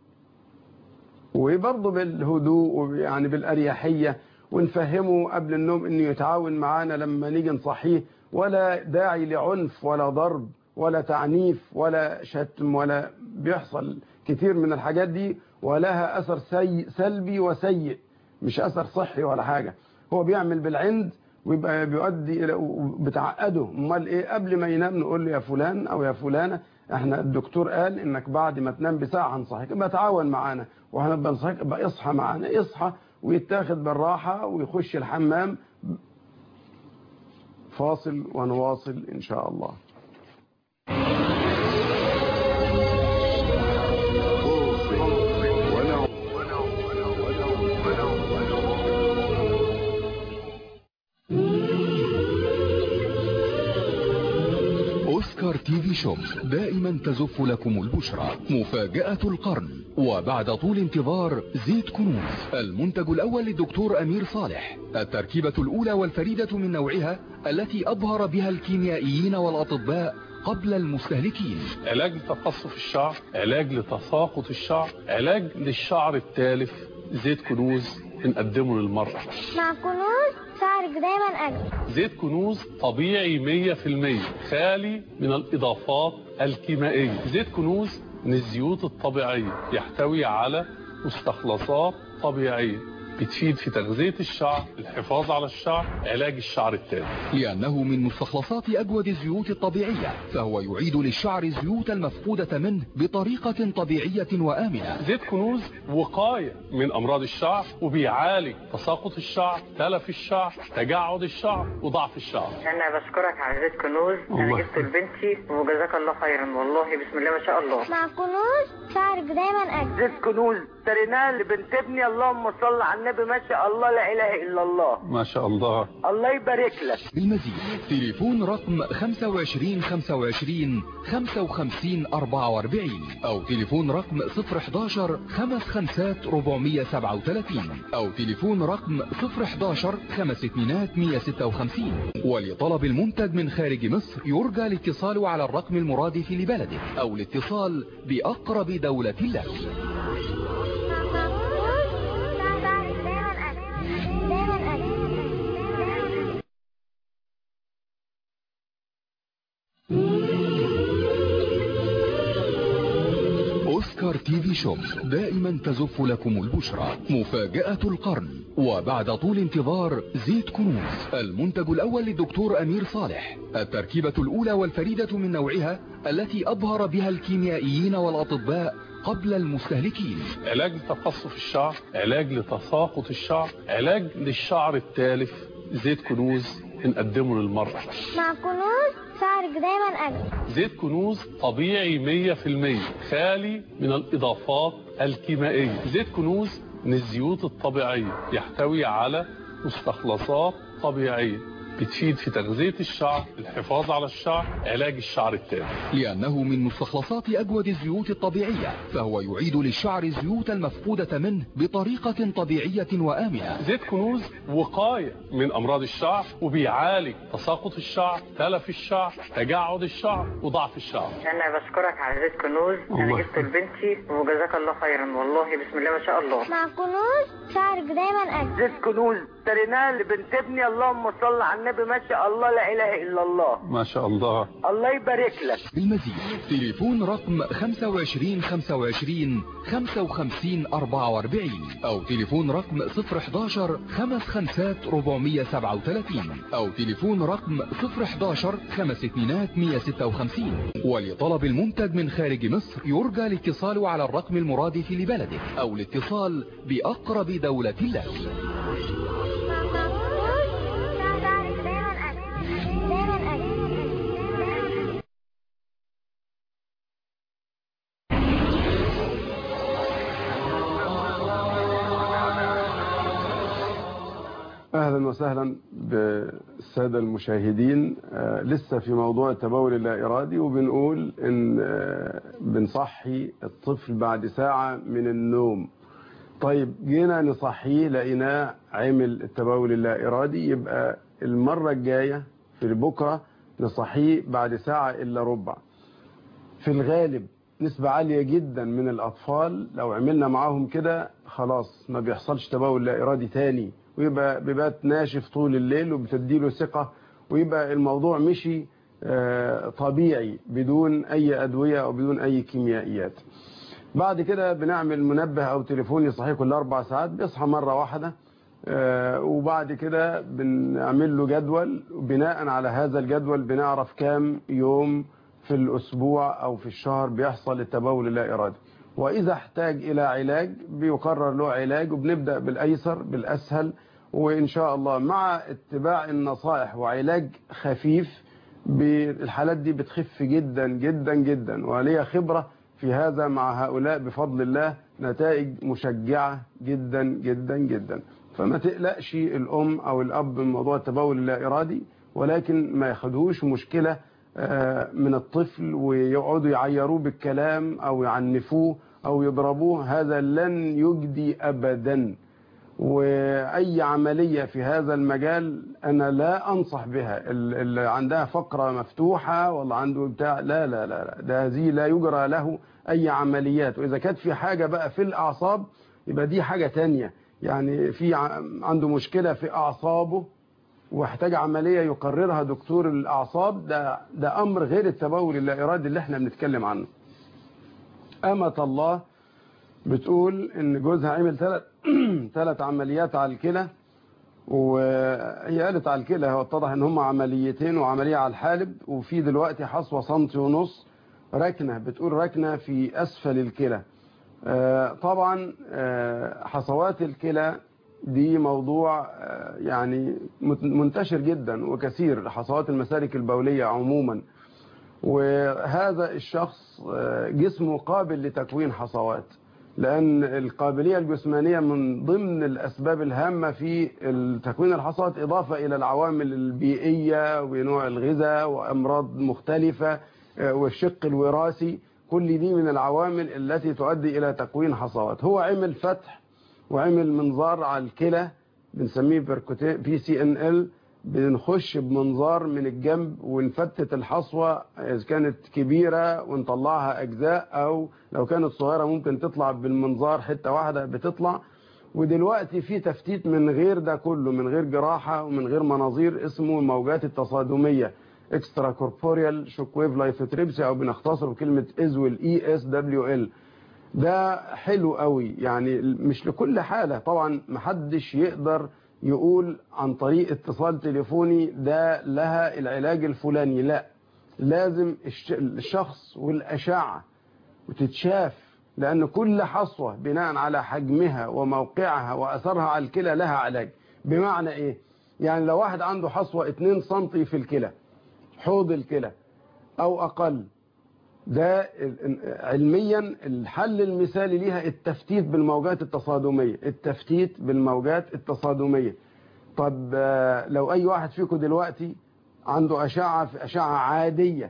وبرضه بالهدوء يعني بالأريحية ونفهمه قبل النوم انه يتعاون معانا لما نيجي نصحيه ولا داعي لعنف ولا ضرب ولا تعنيف ولا شتم ولا بيحصل كتير من الحاجات دي ولها أثر سي سلبي وسيء مش أثر صحي ولا حاجة هو بيعمل بالعند ويبقى بيؤدي إلى بتعقده امال ايه قبل ما ينام نقول له يا فلان او يا فلانه احنا الدكتور قال انك بعد ما تنام بساعه هنصحك يبقى تعاون معانا وهنبقى نصحك يبقى اصحى معانا اصحى ويتاخد بالراحه ويخش الحمام فاصل ونواصل ان شاء الله أوسكار تي في شوب دائما تزف لكم البشرى مفاجأة القرن وبعد طول انتظار زيت كنوز المنتج الأول للدكتور أمير صالح التركيبة الأولى والفريدة من نوعها التي أبهر بها الكيميائيين والأطباء قبل المستهلكين علاج لتقصف الشعر علاج لتساقط الشعر علاج للشعر التالف زيت كنوز بنقدمه للمرأة مع كنوز شعرك دايما أجمل زيت كنوز طبيعي 100% خالي من الإضافات الكيميائية زيت كنوز من الزيوت الطبيعية يحتوي على مستخلصات طبيعية بتفيد في تغذية الشعر الحفاظ على الشعر علاج الشعر التالف لأنه من مستخلصات أجود الزيوت الطبيعية فهو يعيد للشعر الزيوت المفقودة منه بطريقة طبيعية وآمنة زيت كنوز وقاية من أمراض الشعر وبيعالج تساقط الشعر تلف الشعر تجعد الشعر وضعف الشعر انا بشكرك على زيت كنوز انا الله جبته لبنتي وجزاك الله خيرا والله بسم الله ما شاء الله مع كنوز شعرك دايما أجمل زيت كنوز اشتريناه لبنت ابني اللهم صل على النبي ما شاء الله لا اله الا الله ما شاء الله الله يبارك لك بالمزيد تليفون رقم 25 25 55 44 او تليفون رقم 011 55 437 او تليفون رقم 011 5200 156 ولطلب المنتج من خارج مصر يرجى الاتصال على الرقم المرادف لبلدك او الاتصال باقرب دولة لك اوسكار تي في شوب دائما تزف لكم البشرى مفاجأة القرن وبعد طول انتظار زيت كنوز المنتج الاول للدكتور امير صالح التركيبة الاولى والفريدة من نوعها التي ابهر بها الكيميائيين والاطباء قبل المستهلكين علاج لتقصف الشعر علاج لتساقط الشعر علاج للشعر التالف زيت كنوز بنقدمه للمرأة مع كنوز شعرك دايما أجمل زيت كنوز طبيعي 100% خالي من الإضافات الكيميائية زيت كنوز من الزيوت الطبيعية يحتوي على مستخلصات طبيعية بتفيد في تغذية الشعر الحفاظ على الشعر علاج الشعر التالف لأنه من مستخلصات أجود الزيوت الطبيعية فهو يعيد للشعر الزيوت المفقودة منه بطريقة طبيعية وآمنة زيت كنوز وقاية من أمراض الشعر وبيعالج تساقط الشعر تلف الشعر تجعد الشعر وضعف الشعر انا بشكرك على زيت كنوز انا الله جبته لبنتي وجزاك الله خيرا والله بسم الله ما شاء الله مع كنوز شعرك دايما أجمل زيت كنوز اشتريناه لبنت ابني اللهم صل على النبي ما شاء الله لا اله الا الله ما شاء الله الله يبارك لك بالمزيد تليفون رقم 25 25 55 44 او تليفون رقم 011 55 437 او تليفون رقم 011 5200 156 ولطلب المنتج من خارج مصر يرجى الاتصال على الرقم المرادف لبلدك او الاتصال باقرب دولة لك شعرك دايما أجمل دايما أجمل اهلا وسهلا بالساده المشاهدين آه، لسه في موضوع التبول اللا ارادي وبنقول ان آه، بنصحي الطفل بعد ساعه من النوم طيب جينا نصحيه لقيناه عمل التبول اللا ارادي يبقى المره الجايه في بكره نصحيه بعد ساعه الا ربع في الغالب نسبة عالية جدا من الأطفال لو عملنا معاهم كده خلاص ما بيحصلش تبول لا إرادي تاني ويبقى بيبات ناشف طول الليل وبتديله ثقة ويبقى الموضوع مشي آه، طبيعي بدون أي أدوية أو بدون أي كيميائيات بعد كده بنعمل منبه أو تليفون يصحيه كل أربع ساعات بيصحى مرة واحدة آه، وبعد كده بنعمل له جدول بناء على هذا الجدول بنعرف كام يوم في الأسبوع أو في الشهر بيحصل التبول اللا إرادي وإذا احتاج إلى علاج بيقرر له علاج وبنبدأ بالأيسر بالأسهل وإن شاء الله مع اتباع النصائح وعلاج خفيف بالحالات دي بتخف جدا جدا جدا وليا خبرة في هذا مع هؤلاء بفضل الله نتائج مشجعة جدا جدا جدا فما تقلقش الأم أو الأب من موضوع التبول اللا إرادي ولكن ما ياخدهوش مشكلة آه، من الطفل ويقعدوا يعيروه بالكلام أو يعنفوه أو يضربوه هذا لن يجدي أبدا وأي عملية في هذا المجال أنا لا أنصح بها ال- اللي عندها فقرة مفتوحة والله عنده بتاع لا لا لا لا ده هذه لا يجرى له أي عمليات وإذا كانت في حاجة بقى في الأعصاب يبقى دي حاجة تانية يعني في ع- عنده مشكلة في أعصابه واحتاج عملية يقررها دكتور الأعصاب ده, ده أمر غير التبول اللا إرادي اللي احنا بنتكلم عنه أمة الله بتقول إن جوزها عمل ثلاث ثلاث عمليات على الكلى وهي قالت على الكلى هو اتضح ان هم عمليتين وعملية على الحالب وفي دلوقتي حصوة سنتي ونص ركنة بتقول ركنة في أسفل الكلى آه، طبعا آه، حصوات الكلى دي موضوع آه، يعني مت- منتشر جدا وكثير حصوات المسالك البولية عموما وهذا الشخص آه، جسمه قابل لتكوين حصوات لأن القابلية الجسمانية من ضمن الأسباب الهامة في تكوين الحصوات إضافة إلى العوامل البيئية ونوع الغذاء وأمراض مختلفة آه، والشق الوراثي كل دي من العوامل التي تؤدي إلى تكوين حصوات هو عمل فتح وعمل منظار على الكلى بنسميه بي سي ان ال بنخش بمنظار من الجنب ونفتت الحصوة إذا كانت كبيرة ونطلعها أجزاء أو لو كانت صغيرة ممكن تطلع بالمنظار حتة واحدة بتطلع ودلوقتي في تفتيت من غير ده كله من غير جراحة ومن غير مناظير اسمه الموجات التصادمية اكسترا كوربوريال شوك ويف لايفوتريبسي او بنختصره بكلمة ازول اي اس دبليو ال ده حلو قوي يعني مش لكل حالة طبعا محدش يقدر يقول عن طريق اتصال تليفوني ده لها العلاج الفلاني لا لازم الش- الشخص والأشعة وتتشاف لأن كل حصوة بناء على حجمها وموقعها وأثرها على الكلى لها علاج بمعنى إيه؟ يعني لو واحد عنده حصوة 2 سنتي في الكلى حوض الكلى أو أقل ده ال- علميا الحل المثالي ليها التفتيت بالموجات التصادمية التفتيت بالموجات التصادمية طب آه، لو أي واحد فيكم دلوقتي عنده أشعة في أشعة عادية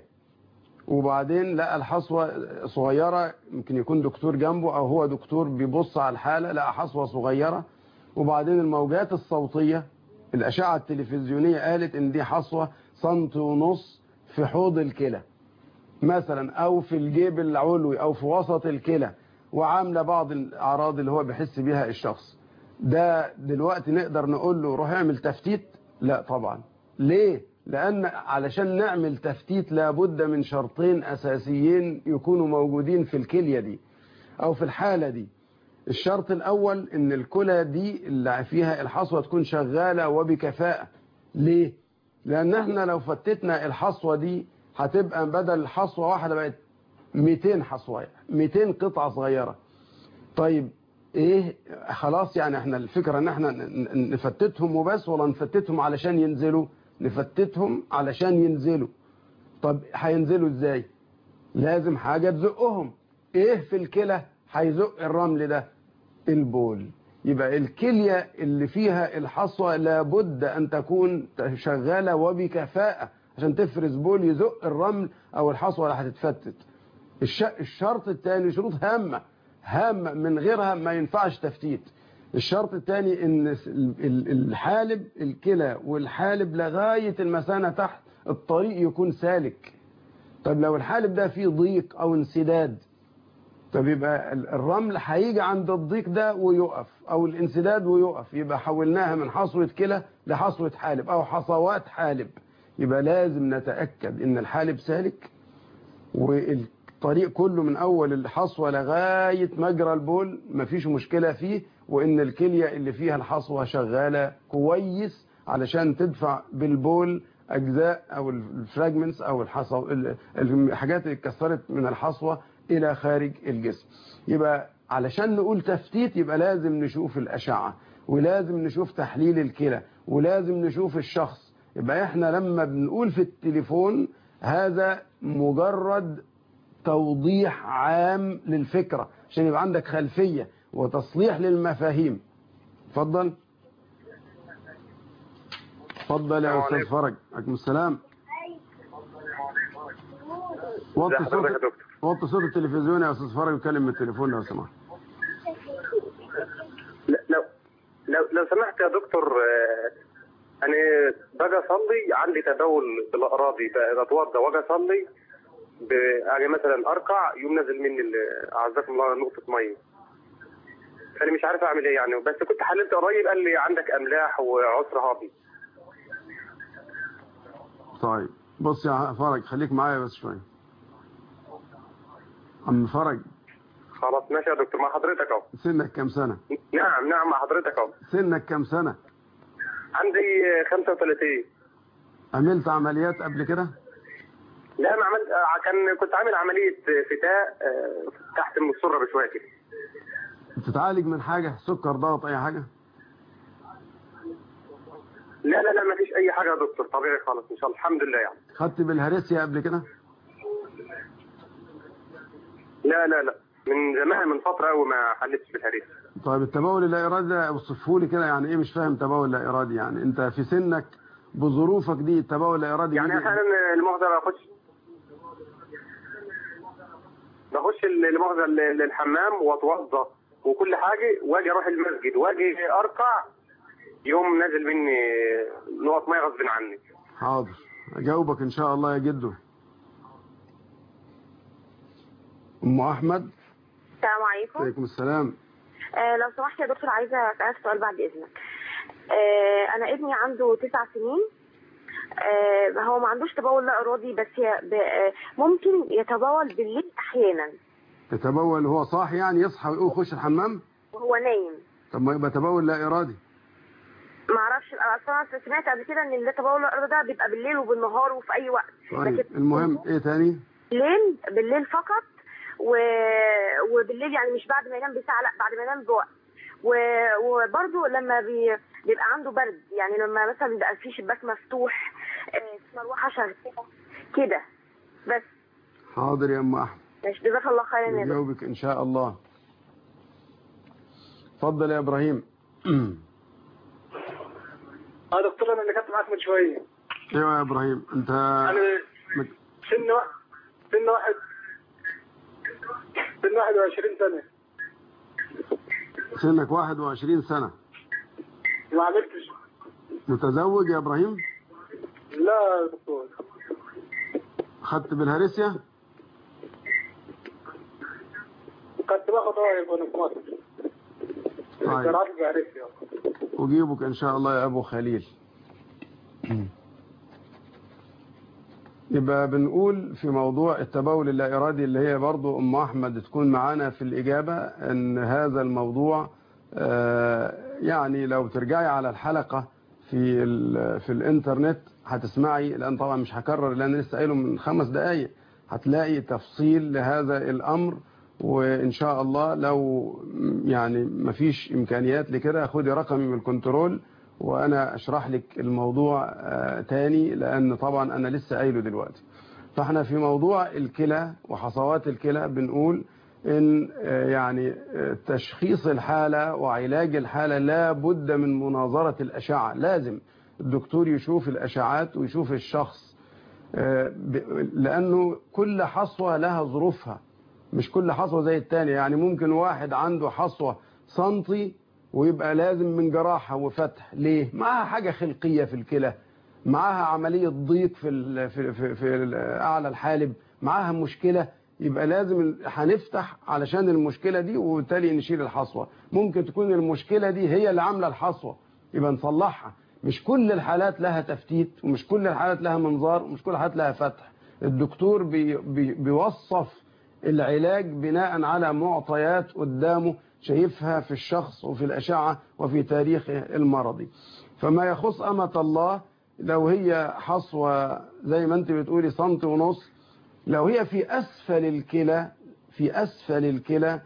وبعدين لقى الحصوة صغيرة يمكن يكون دكتور جنبه أو هو دكتور بيبص على الحالة لقى حصوة صغيرة وبعدين الموجات الصوتية الأشعة التلفزيونية قالت إن دي حصوة سنت ونص في حوض الكلى مثلا او في الجيب العلوي او في وسط الكلى وعامله بعض الاعراض اللي هو بيحس بيها الشخص ده دلوقتي نقدر نقول له روح اعمل تفتيت لا طبعا ليه لان علشان نعمل تفتيت لابد من شرطين اساسيين يكونوا موجودين في الكليه دي او في الحاله دي الشرط الاول ان الكلى دي اللي فيها الحصوه تكون شغاله وبكفاءه ليه لان احنا لو فتتنا الحصوه دي هتبقى بدل حصوه واحده بقت 200 حصوه 200 قطعه صغيره طيب ايه خلاص يعني احنا الفكره ان احنا ن- ن- نفتتهم وبس ولا نفتتهم علشان ينزلوا نفتتهم علشان ينزلوا طب هينزلوا ازاي لازم حاجه تزقهم ايه في الكلى هيزق الرمل ده البول يبقى الكلية اللي فيها الحصوة لابد أن تكون شغالة وبكفاءة عشان تفرز بول يزق الرمل أو الحصوة اللي هتتفتت الش- الشرط الثاني شروط هامة هامة من غيرها ما ينفعش تفتيت الشرط الثاني ان ال- ال- الحالب الكلى والحالب لغاية المثانة تحت الطريق يكون سالك طب لو الحالب ده فيه ضيق او انسداد طب يبقى ال- الرمل هيجي عند الضيق ده ويقف او الانسداد ويقف يبقى حولناها من حصوة كلى لحصوة حالب او حصوات حالب يبقى لازم نتأكد ان الحالب سالك والطريق كله من اول الحصوة لغاية مجرى البول مفيش مشكلة فيه وان الكلية اللي فيها الحصوة شغالة كويس علشان تدفع بالبول اجزاء او الفراجمنتس او الحصو ال- الحاجات اللي اتكسرت من الحصوة الى خارج الجسم يبقى علشان نقول تفتيت يبقى لازم نشوف الاشعة ولازم نشوف تحليل الكلى ولازم نشوف الشخص يبقى احنا لما بنقول في التليفون هذا مجرد توضيح عام للفكرة عشان يبقى عندك خلفية وتصليح للمفاهيم اتفضل اتفضل يا استاذ فرج عليكم السلام وطي ازي صوت حضرتك يا دكتور وطي صوت التلفزيون يا استاذ فرج وكلم من التليفون لو سمحت لا- لو لو لو سمحت يا دكتور آه، انا باجي اصلي عندي تداول بالاراضي ب- بتوضى واجي اصلي ب- اجي مثلا اركع يوم نازل مني ال- اعزكم الله نقطه ميه فانا مش عارف اعمل ايه يعني بس كنت حللت قريب قال لي عندك املاح وعسر هاضي طيب بص يا فرج خليك معايا بس شوية عم فرج خلاص ماشي يا دكتور مع حضرتك اهو سنك كام سنة نعم نعم مع حضرتك اهو سنك كام سنة عندي آه، 35 عملت عمليات قبل كده لا ما عملت آه، كان كنت عامل عمليه فتاء آه، تحت المسره بشويه كده بتتعالج من حاجة سكر ضغط اي حاجة لا لا لا ما فيش اي حاجه يا دكتور طبيعي خالص ان شاء الله الحمد لله يعني خدت بالهرسيا قبل كده لا لا لا من زمان من فتره قوي ما حلتش بالهريس طيب التبول اللا ارادي ده اوصفه لي كده يعني ايه مش فاهم تبول لا ارادي يعني انت في سنك بظروفك دي التبول اللا ارادي يعني يجي- احيانا المؤاخذه بخش بخش المؤاخذه ال- الحمام واتوضى وكل حاجه واجي اروح المسجد واجي اركع يوم نازل مني نقط ميه غصب عني حاضر اجاوبك ان شاء الله يا جدو ام احمد السلام عليكم عليكم السلام آه لو سمحت يا دكتور عايزه اسالك سؤال بعد اذنك آه انا ابني عنده تسع سنين آه هو ما عندوش تبول لا ارادي بس ي- ب- آه ممكن يتبول بالليل احيانا يتبول وهو صاحي يعني يصحى ويقوم يخش الحمام وهو نايم طب ما يبقى تبول لا ارادي ما اعرفش اصلا أنا سمعت قبل كده ان التبول لا ارادي ده بيبقى بالليل وبالنهار وفي اي وقت طيب المهم ايه تاني بالليل بالليل فقط و... وبالليل يعني مش بعد ما ينام بساعة لا بعد ما ينام بوقت و... وبرضه لما بي... بيبقى عنده برد يعني لما مثلا بيبقى في شباك مفتوح آه، مروحة شغالة كده بس حاضر يا ام احمد ماشي جزاك الله خيرا يا دكتور نجاوبك ان شاء الله اتفضل يا ابراهيم اه دكتور انا اللي كنت معاك من شويه ايوه يا ابراهيم انت انا مت- سن واحد سن واحد سن 21 سنه سنك 21 سنة ما عملتش متزوج يا ابراهيم لا يا دكتور خدت بالهرسيا كنت باخد رايك وانا في مصر طيب كان عارف بعرف يا أجيبك إن شاء الله يا أبو خليل يبقى بنقول في موضوع التبول اللا إرادي اللي هي برضو أم أحمد تكون معانا في الإجابة أن هذا الموضوع آه، يعني لو ترجعي على الحلقة في ال- في الإنترنت هتسمعي لأن طبعا مش هكرر لأن لسه قايله من خمس دقايق هتلاقي تفصيل لهذا الأمر وإن شاء الله لو يعني مفيش إمكانيات لكده خدي رقمي من الكنترول وأنا أشرح لك الموضوع آه، تاني لأن طبعا أنا لسه قايله دلوقتي فاحنا في موضوع الكلى وحصوات الكلى بنقول ان آه، يعني آه، تشخيص الحالة وعلاج الحالة لا بد من مناظرة الأشعة لازم الدكتور يشوف الأشعات ويشوف الشخص آه، ب- لأنه كل حصوة لها ظروفها مش كل حصوة زي التانية يعني ممكن واحد عنده حصوة سنتي ويبقى لازم من جراحة وفتح ليه معاها حاجة خلقية في الكلى معاها عملية ضيق في ال في في, في ال- أعلى الحالب معاها مشكلة يبقى لازم هنفتح علشان المشكلة دي وبالتالي نشيل الحصوة ممكن تكون المشكلة دي هي اللي عاملة الحصوة يبقى نصلحها مش كل الحالات لها تفتيت ومش كل الحالات لها منظار ومش كل الحالات لها فتح الدكتور بي بي بيوصف العلاج بناء على معطيات قدامه شايفها في الشخص وفي الأشعة وفي تاريخه المرضي فما يخص أمة الله لو هي حصوة زي ما انت بتقولي سنتي ونص لو هي في أسفل الكلى في أسفل الكلى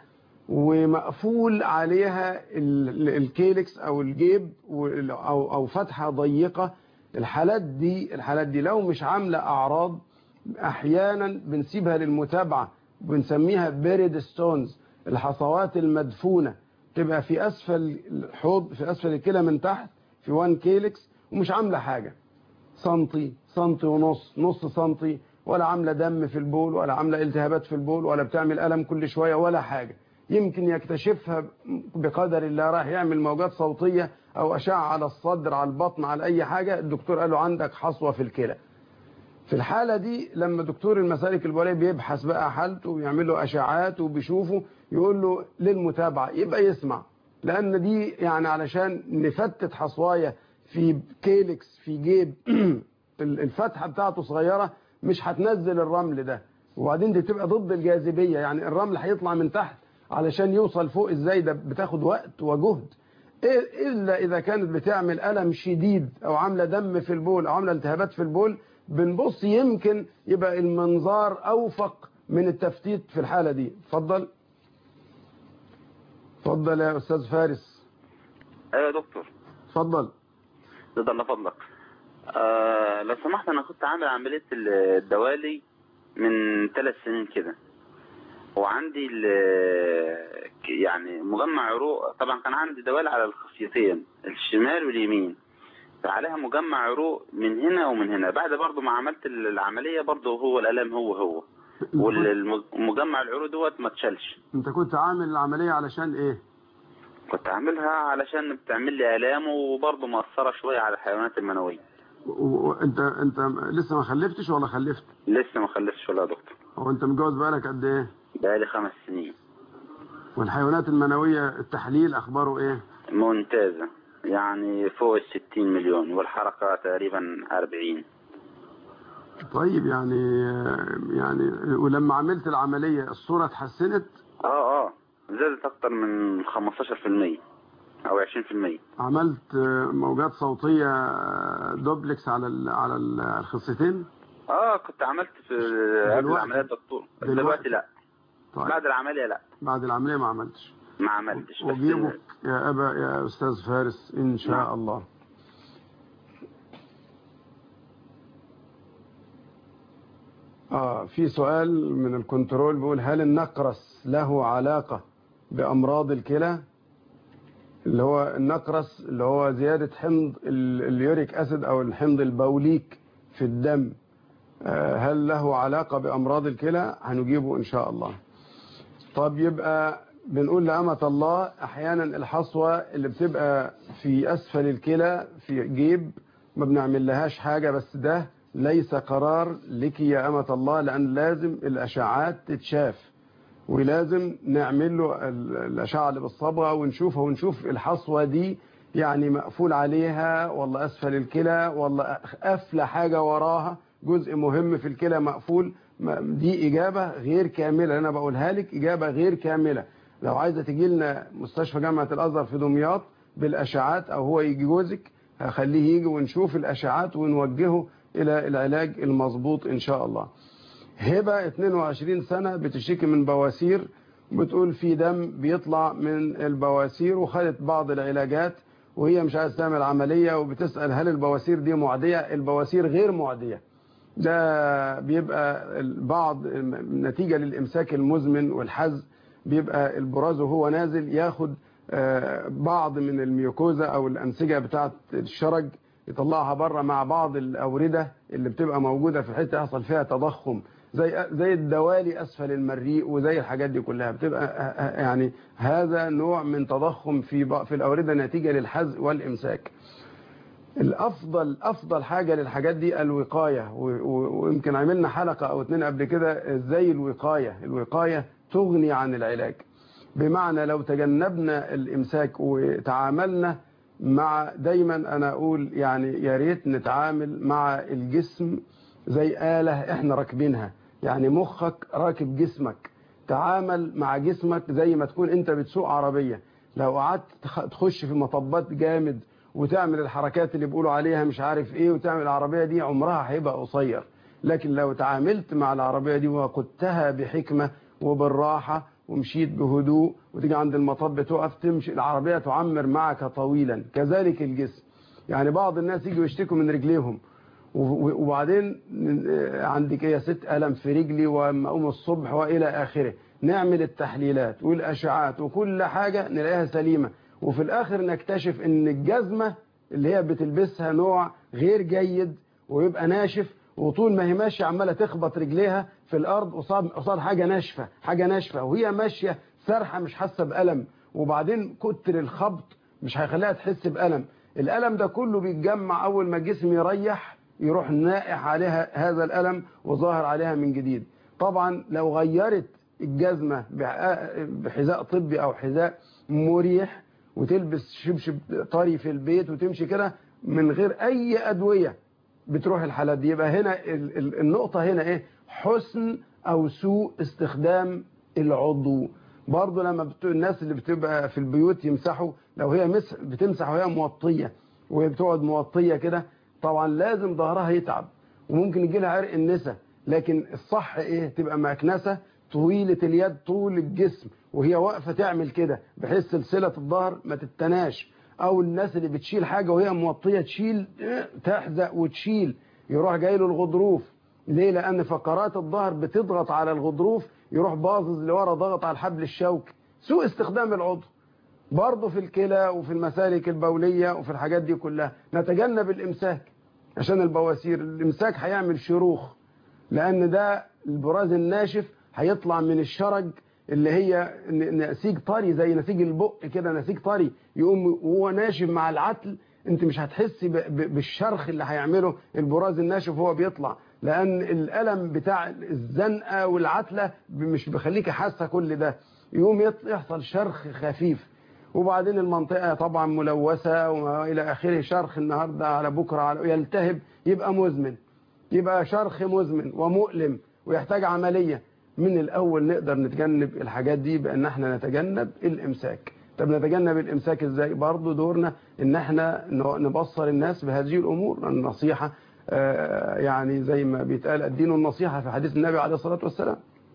ومقفول عليها ال- الكيلكس أو الجيب وال- أو أو فتحة ضيقة الحالات دي الحالات دي لو مش عاملة أعراض أحيانا بنسيبها للمتابعة بنسميها بيريد ستونز الحصوات المدفونة تبقى في أسفل الحوض في أسفل الكلى من تحت في وان كيلكس ومش عاملة حاجة سنتي سنتي ونص نص سنتي ولا عاملة دم في البول ولا عاملة التهابات في البول ولا بتعمل ألم كل شوية ولا حاجة يمكن يكتشفها بقدر الله راح يعمل موجات صوتية أو أشعة على الصدر على البطن على أي حاجة الدكتور قال له عندك حصوة في الكلى في الحالة دي لما دكتور المسالك البولية بيبحث بقى حالته ويعمل له أشعات وبيشوفه يقول له للمتابعة يبقى يسمع لأن دي يعني علشان نفتت حصواية في كيلكس في جيب الفتحة بتاعته صغيرة مش هتنزل الرمل ده وبعدين دي بتبقى ضد الجاذبية يعني الرمل هيطلع من تحت علشان يوصل فوق ازاي ده بتاخد وقت وجهد إيه- إلا إذا كانت بتعمل ألم شديد أو عاملة دم في البول أو عاملة التهابات في البول بنبص يمكن يبقى المنظار أوفق من التفتيت في الحالة دي اتفضل اتفضل يا أستاذ فارس ايوه يا دكتور اتفضل رضا الله فضلك آه لو سمحت انا كنت عامل عمليه الدوالي من ثلاث سنين كده وعندي ال- يعني مجمع عروق طبعا كان عندي دوال على الخصيتين الشمال واليمين فعليها مجمع عروق من هنا ومن هنا بعد برضو ما عملت العملية برضو هو الألم هو هو والمجمع العروق دوت ما اتشالش انت كنت عامل العملية علشان ايه كنت عاملها علشان بتعمل لي آلام وبرضو مأثرة شوية على الحيوانات المنوية و- وانت انت لسه ما خلفتش ولا خلفت لسه ما خلفتش ولا يا دكتور هو انت متجوز بقالك قد ايه بقالي خمس سنين والحيوانات المنوية التحليل اخباره ايه ممتازة يعني فوق الستين مليون والحركة تقريبا أربعين طيب يعني يعني ولما عملت العملية الصورة اتحسنت اه اه زادت أكتر من 15% أو 20% عملت موجات صوتية دوبلكس على ال- على ال- الخصيتين اه كنت عملت في قبل دلوقتي- العملية الدكتور دلوقتي. دلوقتي لا طيب. بعد العملية لا بعد العملية ما عملتش ما عملتش بس وجيبك يا أبا يا أستاذ فارس إن شاء نعم. الله آه في سؤال من الكنترول بيقول هل النقرس له علاقة بأمراض الكلى اللي هو النقرس اللي هو زيادة حمض ال- اليوريك أسيد أو الحمض البوليك في الدم آه هل له علاقة بأمراض الكلى هنجيبه إن شاء الله طب يبقى بنقول لأمة الله أحيانا الحصوة اللي بتبقى في أسفل الكلى في جيب ما بنعمل لهاش حاجة بس ده ليس قرار لك يا أمة الله لأن لازم الأشعات تتشاف ولازم نعمل له ال- الأشعة اللي بالصبغة ونشوفها ونشوف الحصوة دي يعني مقفول عليها ولا أسفل الكلى ولا قافلة حاجة وراها جزء مهم في الكلى مقفول ما- دي إجابة غير كاملة أنا بقولها لك إجابة غير كاملة لو عايزة تجي لنا مستشفى جامعة الأزهر في دمياط بالأشعات أو هو يجي جوزك هخليه يجي ونشوف الأشعات ونوجهه إلى العلاج المظبوط إن شاء الله هبة 22 سنة بتشتكي من بواسير بتقول في دم بيطلع من البواسير وخدت بعض العلاجات وهي مش عايزة تعمل عملية وبتسأل هل البواسير دي معدية البواسير غير معدية ده بيبقى البعض نتيجة للإمساك المزمن والحز بيبقى البراز وهو نازل ياخد آه، بعض من الميوكوزا أو الأنسجة بتاعة الشرج يطلعها بره مع بعض الأوردة اللي بتبقى موجودة في حتة يحصل فيها تضخم زي زي الدوالي أسفل المريء وزي الحاجات دي كلها بتبقى آه، آه، يعني هذا نوع من تضخم في بق- في الأوردة نتيجة للحز والإمساك الافضل افضل حاجه للحاجات دي الوقايه و- و- ويمكن عملنا حلقه او اتنين قبل كده ازاي الوقايه الوقايه تغني عن العلاج بمعنى لو تجنبنا الامساك وتعاملنا مع دايما انا اقول يعني يا ريت نتعامل مع الجسم زي آلة احنا راكبينها يعني مخك راكب جسمك تعامل مع جسمك زي ما تكون انت بتسوق عربية لو قعدت تخ- تخش في مطبات جامد وتعمل الحركات اللي بيقولوا عليها مش عارف ايه وتعمل العربية دي عمرها هيبقى قصير لكن لو تعاملت مع العربية دي وقدتها بحكمة وبالراحة ومشيت بهدوء وتيجي عند المطب تقف تمشي العربية تعمر معك طويلا كذلك الجسم يعني بعض الناس يجوا يشتكوا من رجليهم و- و- وبعدين آه، عندك ايه يا ست ألم في رجلي وأما أقوم الصبح وإلى آخره نعمل التحليلات والأشعات وكل حاجة نلاقيها سليمة وفي الآخر نكتشف إن الجزمة اللي هي بتلبسها نوع غير جيد ويبقى ناشف وطول ما هي ماشية عمالة تخبط رجليها في الأرض قصاد قصاد حاجة ناشفة حاجة ناشفة وهي ماشية سرحة مش حاسة بألم وبعدين كتر الخبط مش هيخليها تحس بألم الألم ده كله بيتجمع أول ما الجسم يريح يروح نائح عليها هذا الألم وظاهر عليها من جديد طبعا لو غيرت الجزمة بح- بحذاء طبي أو حذاء مريح وتلبس شبشب طري في البيت وتمشي كده من غير أي أدوية بتروح الحالات دي يبقى هنا ال- ال- النقطة هنا إيه حسن أو سوء استخدام العضو برضه لما بت... الناس اللي بتبقى في البيوت يمسحوا لو هي مسح بتمسح وهي موطية وهي بتقعد موطية كده طبعا لازم ظهرها يتعب وممكن يجي لها عرق النسا لكن الصح ايه تبقى مكنسة طويلة اليد طول الجسم وهي واقفة تعمل كده بحيث سلسلة الظهر ما تتناش او الناس اللي بتشيل حاجة وهي موطية تشيل اه، تحزق وتشيل يروح جاي له الغضروف ليه لان فقرات الظهر بتضغط على الغضروف يروح باظظ لورا ضغط على الحبل الشوكي سوء استخدام العضو برضه في الكلى وفي المسالك البولية وفي الحاجات دي كلها نتجنب الإمساك عشان البواسير الإمساك هيعمل شروخ لأن ده البراز الناشف هيطلع من الشرج اللي هي ن- نسيج طري زي نسيج البق كده نسيج طري يقوم وهو ناشف مع العتل انت مش هتحسي ب- ب- بالشرخ اللي هيعمله البراز الناشف وهو بيطلع لان الالم بتاع الزنقه والعتله مش بيخليك حاسه كل ده يقوم يط- يحصل شرخ خفيف وبعدين المنطقه طبعا ملوثه والى اخره شرخ النهارده على بكره على يلتهب يبقى مزمن يبقى شرخ مزمن ومؤلم ويحتاج عمليه من الاول نقدر نتجنب الحاجات دي بان احنا نتجنب الامساك طب نتجنب الامساك ازاي برضه دورنا ان احنا ن- نبصر الناس بهذه الامور النصيحه آه، يعني زي ما بيتقال الدين النصيحه في حديث النبي عليه الصلاه والسلام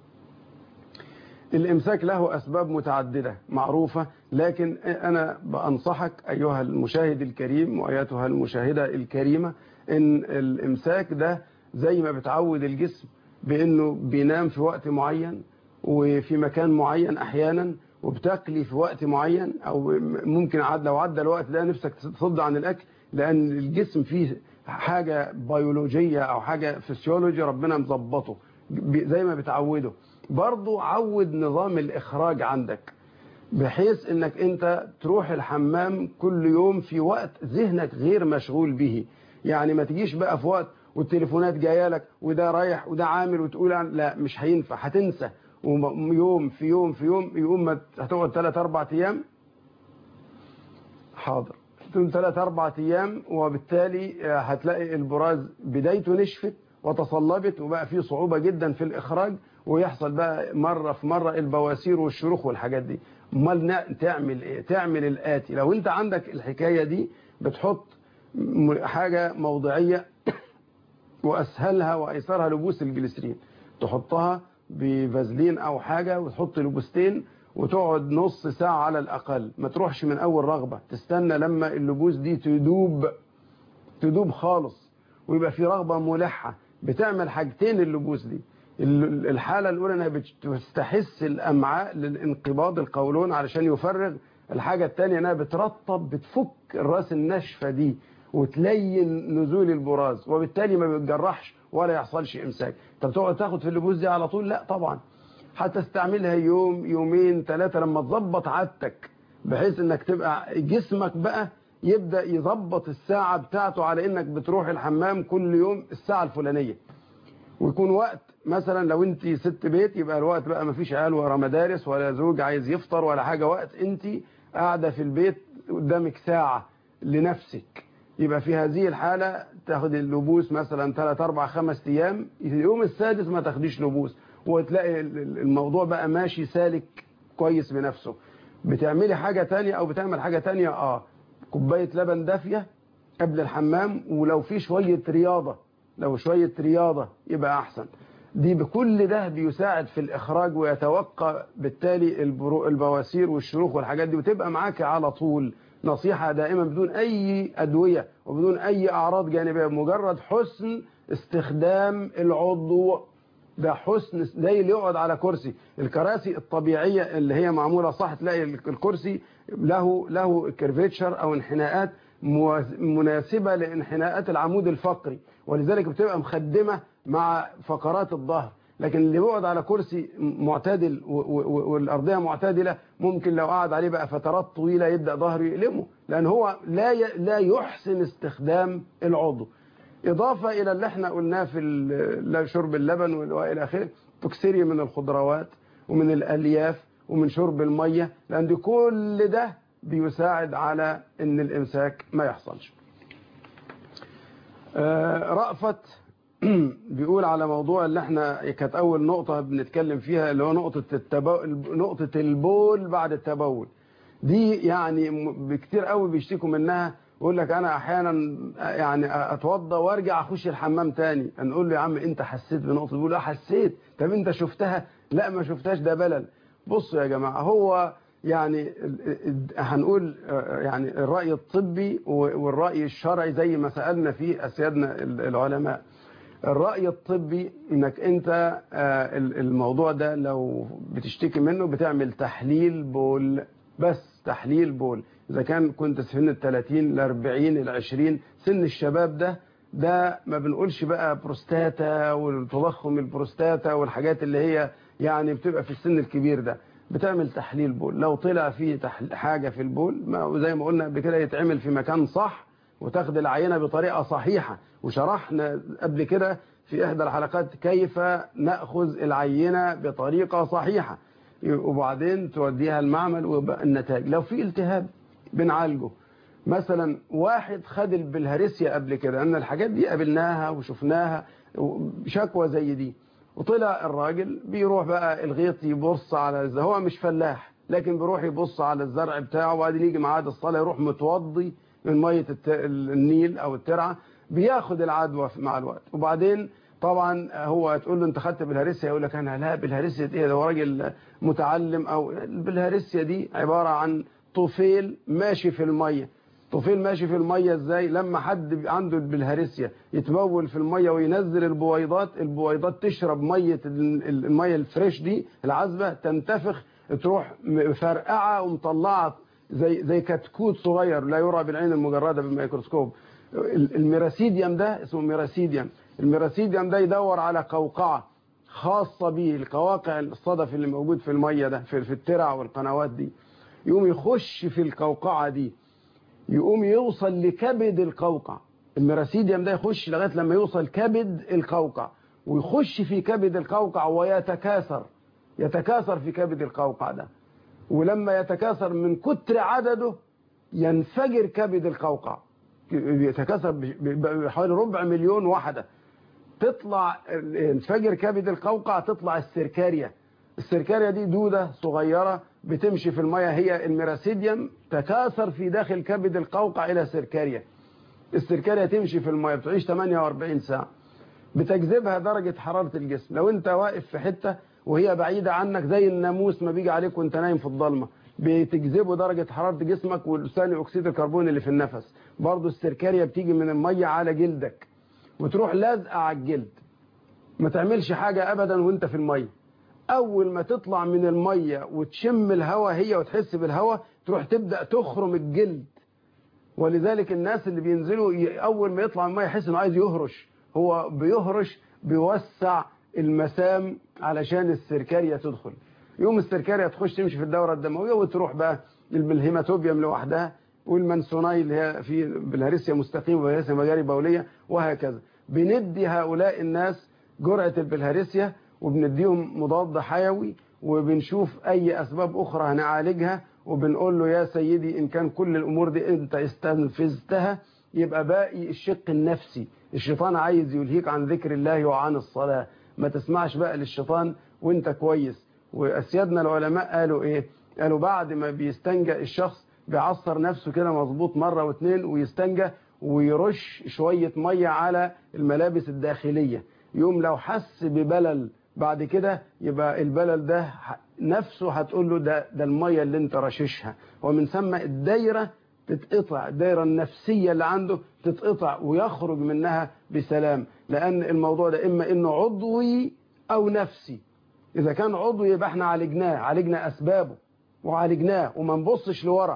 الامساك له اسباب متعدده معروفه لكن انا بانصحك ايها المشاهد الكريم وايتها المشاهده الكريمه ان الامساك ده زي ما بتعود الجسم بانه بينام في وقت معين وفي مكان معين احيانا وبتاكلي في وقت معين او ممكن عد لو عدى الوقت ده نفسك تصد عن الاكل لان الجسم فيه حاجه بيولوجيه او حاجه فسيولوجي ربنا مظبطه ب- زي ما بتعوده برضو عود نظام الاخراج عندك بحيث انك انت تروح الحمام كل يوم في وقت ذهنك غير مشغول به يعني ما تجيش بقى في وقت والتليفونات جايه لك وده رايح وده عامل وتقول عن- لا مش هينفع هتنسى ويوم في يوم في يوم يقوم ما هتقعد 3 4 ايام حاضر تقوم 3 4 ايام وبالتالي آه، هتلاقي البراز بدايته نشفت وتصلبت وبقى فيه صعوبة جدا في الإخراج ويحصل بقى مرة في مرة البواسير والشروخ والحاجات دي امال نا- تعمل ايه تعمل الآتي لو انت عندك الحكاية دي بتحط م- حاجة موضعية وأسهلها وأيسرها لبوس الجليسرين تحطها بفازلين أو حاجة وتحط لبوستين وتقعد نص ساعة على الأقل ما تروحش من أول رغبة تستنى لما اللبوس دي تدوب تدوب خالص ويبقى في رغبة ملحة بتعمل حاجتين اللبوس دي ال- الحالة الأولى أنها بتستحس الأمعاء للانقباض القولون علشان يفرغ الحاجة الثانية أنها بترطب بتفك الراس الناشفة دي وتلين نزول البراز وبالتالي ما بيتجرحش ولا يحصلش إمساك طب تقعد تاخد في اللبوس دي على طول لا طبعا هتستعملها يوم يومين ثلاثة لما تظبط عادتك بحيث انك تبقى جسمك بقى يبدأ يظبط الساعة بتاعته على انك بتروح الحمام كل يوم الساعة الفلانية ويكون وقت مثلا لو انت ست بيت يبقى الوقت بقى ما فيش عيال ولا مدارس ولا زوج عايز يفطر ولا حاجة وقت انت قاعدة في البيت قدامك ساعة لنفسك يبقى في هذه الحالة تاخد اللبوس مثلا 3 4 5 ايام اليوم السادس ما تاخديش لبوس وتلاقي ال- ال- الموضوع بقى ماشي سالك كويس بنفسه بتعملي حاجة تانية او بتعمل حاجة تانية اه كوباية لبن دافية قبل الحمام ولو في شوية رياضة لو شوية رياضة يبقى احسن دي بكل ده بيساعد في الاخراج ويتوقع بالتالي البرو- البواسير والشروخ والحاجات دي وتبقى معاك على طول نصيحة دائما بدون اي ادوية وبدون اي اعراض جانبية مجرد حسن استخدام العضو ده حسن زي اللي يقعد على كرسي الكراسي الطبيعية اللي هي معمولة صح تلاقي الكرسي له له كيرفيتشر او انحناءات مواز- مناسبة لانحناءات العمود الفقري ولذلك بتبقى مخدمة مع فقرات الظهر لكن اللي بيقعد على كرسي معتدل و- و- والأرضية معتدلة ممكن لو قعد عليه بقى فترات طويلة يبدأ ظهره يؤلمه لأن هو لا ي- لا يحسن استخدام العضو إضافة إلى اللي احنا قلناه في ال- لا شرب اللبن وإلى آخره تكسري من الخضروات ومن الألياف ومن شرب المية لأن دي كل ده بيساعد على إن الإمساك ما يحصلش آه، رأفت بيقول على موضوع اللي احنا كانت أول نقطة بنتكلم فيها اللي هو نقطة التبو... نقطة البول بعد التبول دي يعني م- بكتير قوي بيشتكوا منها يقول لك انا احيانا يعني اتوضى وارجع اخش الحمام تاني نقول له يا عم انت حسيت بنقطه بيقول لا حسيت طب انت شفتها لا ما شفتهاش ده بلل بصوا يا جماعه هو يعني ال- ال- هنقول آه، يعني الراي الطبي و- والراي الشرعي زي ما سالنا فيه اسيادنا ال- العلماء الرأي الطبي انك انت آه، ال- الموضوع ده لو بتشتكي منه بتعمل تحليل بول بس تحليل بول اذا كان كنت سن ال 30 ال 40 ال 20 سن الشباب ده ده ما بنقولش بقى بروستاتا والتضخم البروستاتا والحاجات اللي هي يعني بتبقى في السن الكبير ده بتعمل تحليل بول لو طلع فيه تحل- حاجة في البول ما زي ما قلنا قبل كده يتعمل في مكان صح وتاخد العينة بطريقة صحيحة وشرحنا قبل كده في إحدى الحلقات كيف نأخذ العينة بطريقة صحيحة وبعدين توديها المعمل ويبقى النتائج لو في التهاب بنعالجه مثلا واحد خد البلهارسيا قبل كده ان الحاجات دي قابلناها وشفناها شكوى زي دي وطلع الراجل بيروح بقى الغيط يبص على الز- هو مش فلاح لكن بيروح يبص على الزرع بتاعه وبعدين يجي ميعاد الصلاه يروح متوضي من ميه الت- النيل او الترعه بياخد العدوى مع الوقت وبعدين طبعا هو تقول له انت خدت بالهارسيا يقول لك انا لا بالهارسيا ايه ده هو راجل متعلم او بالهارسيا دي عباره عن طفيل ماشي في الميه طفيل ماشي في الميه ازاي لما حد بيبقى عنده بالهارسيا يتبول في الميه وينزل البويضات البويضات تشرب ميه ال- ال- الميه الفريش دي العذبه تنتفخ تروح مفرقعه ومطلعه زي زي كتكوت صغير لا يرى بالعين المجرده بالميكروسكوب ال- الميراسيديوم ده اسمه ميراسيديوم الميراسيديوم ده يدور على قوقعه خاصه به القواقع الصدف اللي موجود في الميه ده في, في الترع والقنوات دي يقوم يخش في القوقعه دي يقوم يوصل لكبد القوقع الميراسيديوم ده يخش لغايه لما يوصل كبد القوقع ويخش في كبد القوقع ويتكاثر يتكاثر في كبد القوقع ده ولما يتكاثر من كتر عدده ينفجر كبد القوقع يتكاثر ب- ب- بحوالي ربع مليون وحده تطلع ينفجر كبد القوقع تطلع السركاريا السركاريا دي دودة صغيرة بتمشي في المية هي الميراسيديوم تكاثر في داخل كبد القوقع إلى سركاريا السركاريا تمشي في المية بتعيش 48 ساعة بتجذبها درجة حرارة الجسم لو انت واقف في حتة وهي بعيدة عنك زي الناموس ما بيجي عليك وانت نايم في الضلمة بتجذبه درجة حرارة جسمك وثاني أكسيد الكربون اللي في النفس برضو السركاريا بتيجي من المية على جلدك وتروح لازقة على الجلد ما تعملش حاجة أبدا وانت في المية أول ما تطلع من المية وتشم الهواء هي وتحس بالهواء تروح تبدأ تخرم الجلد ولذلك الناس اللي بينزلوا ي- أول ما يطلع من المية يحس إنه عايز يهرش هو بيهرش بيوسع المسام علشان السركاريا تدخل يوم السركاريا تخش تمشي في الدورة الدموية وتروح بقى الهيماتوبيوم لوحدها والمنسوناي اللي هي في بالهارسيا مستقيم وبالهارسيا مجاري بولية وهكذا بندي هؤلاء الناس جرعة البلهارسيا وبنديهم مضاد حيوي وبنشوف أي أسباب أخرى هنعالجها وبنقول له يا سيدي إن كان كل الأمور دي أنت استنفذتها يبقى باقي الشق النفسي الشيطان عايز يلهيك عن ذكر الله وعن الصلاة ما تسمعش بقى للشيطان وانت كويس وأسيادنا العلماء قالوا إيه قالوا بعد ما بيستنجى الشخص بيعصر نفسه كده مظبوط مرة واثنين ويستنجى ويرش شوية مية على الملابس الداخلية يوم لو حس ببلل بعد كده يبقى البلل ده ح- نفسه هتقول له ده ده المية اللي انت رششها ومن ثم الدايرة تتقطع الدايرة النفسية اللي عنده تتقطع ويخرج منها بسلام لأن الموضوع ده إما إنه عضوي أو نفسي إذا كان عضوي يبقى احنا عالجناه عالجنا أسبابه وعالجناه وما نبصش لورا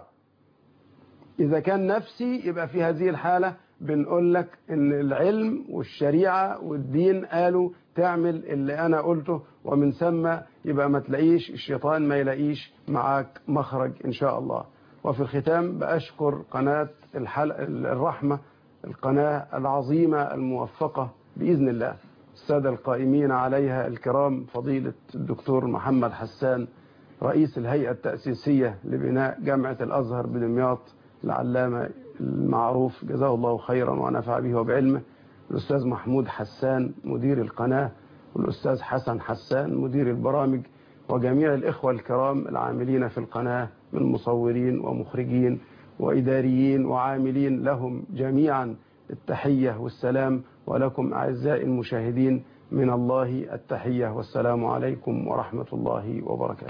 إذا كان نفسي يبقى في هذه الحالة بنقول لك إن العلم والشريعة والدين قالوا تعمل اللي أنا قلته ومن ثم يبقى ما تلاقيش الشيطان ما يلاقيش معاك مخرج إن شاء الله وفي الختام بأشكر قناة الحلقة الرحمة القناة العظيمة الموفقة بإذن الله السادة القائمين عليها الكرام فضيلة الدكتور محمد حسان رئيس الهيئة التأسيسية لبناء جامعة الأزهر بدمياط العلامة المعروف جزاه الله خيرا ونفع به وبعلمه الأستاذ محمود حسان مدير القناة والأستاذ حسن حسان مدير البرامج وجميع الإخوة الكرام العاملين في القناة من مصورين ومخرجين وإداريين وعاملين لهم جميعا التحية والسلام ولكم أعزائي المشاهدين من الله التحية والسلام عليكم ورحمة الله وبركاته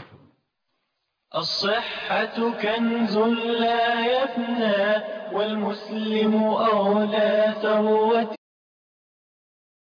الصحة كنز لا يفنى والمسلم أولى ثروة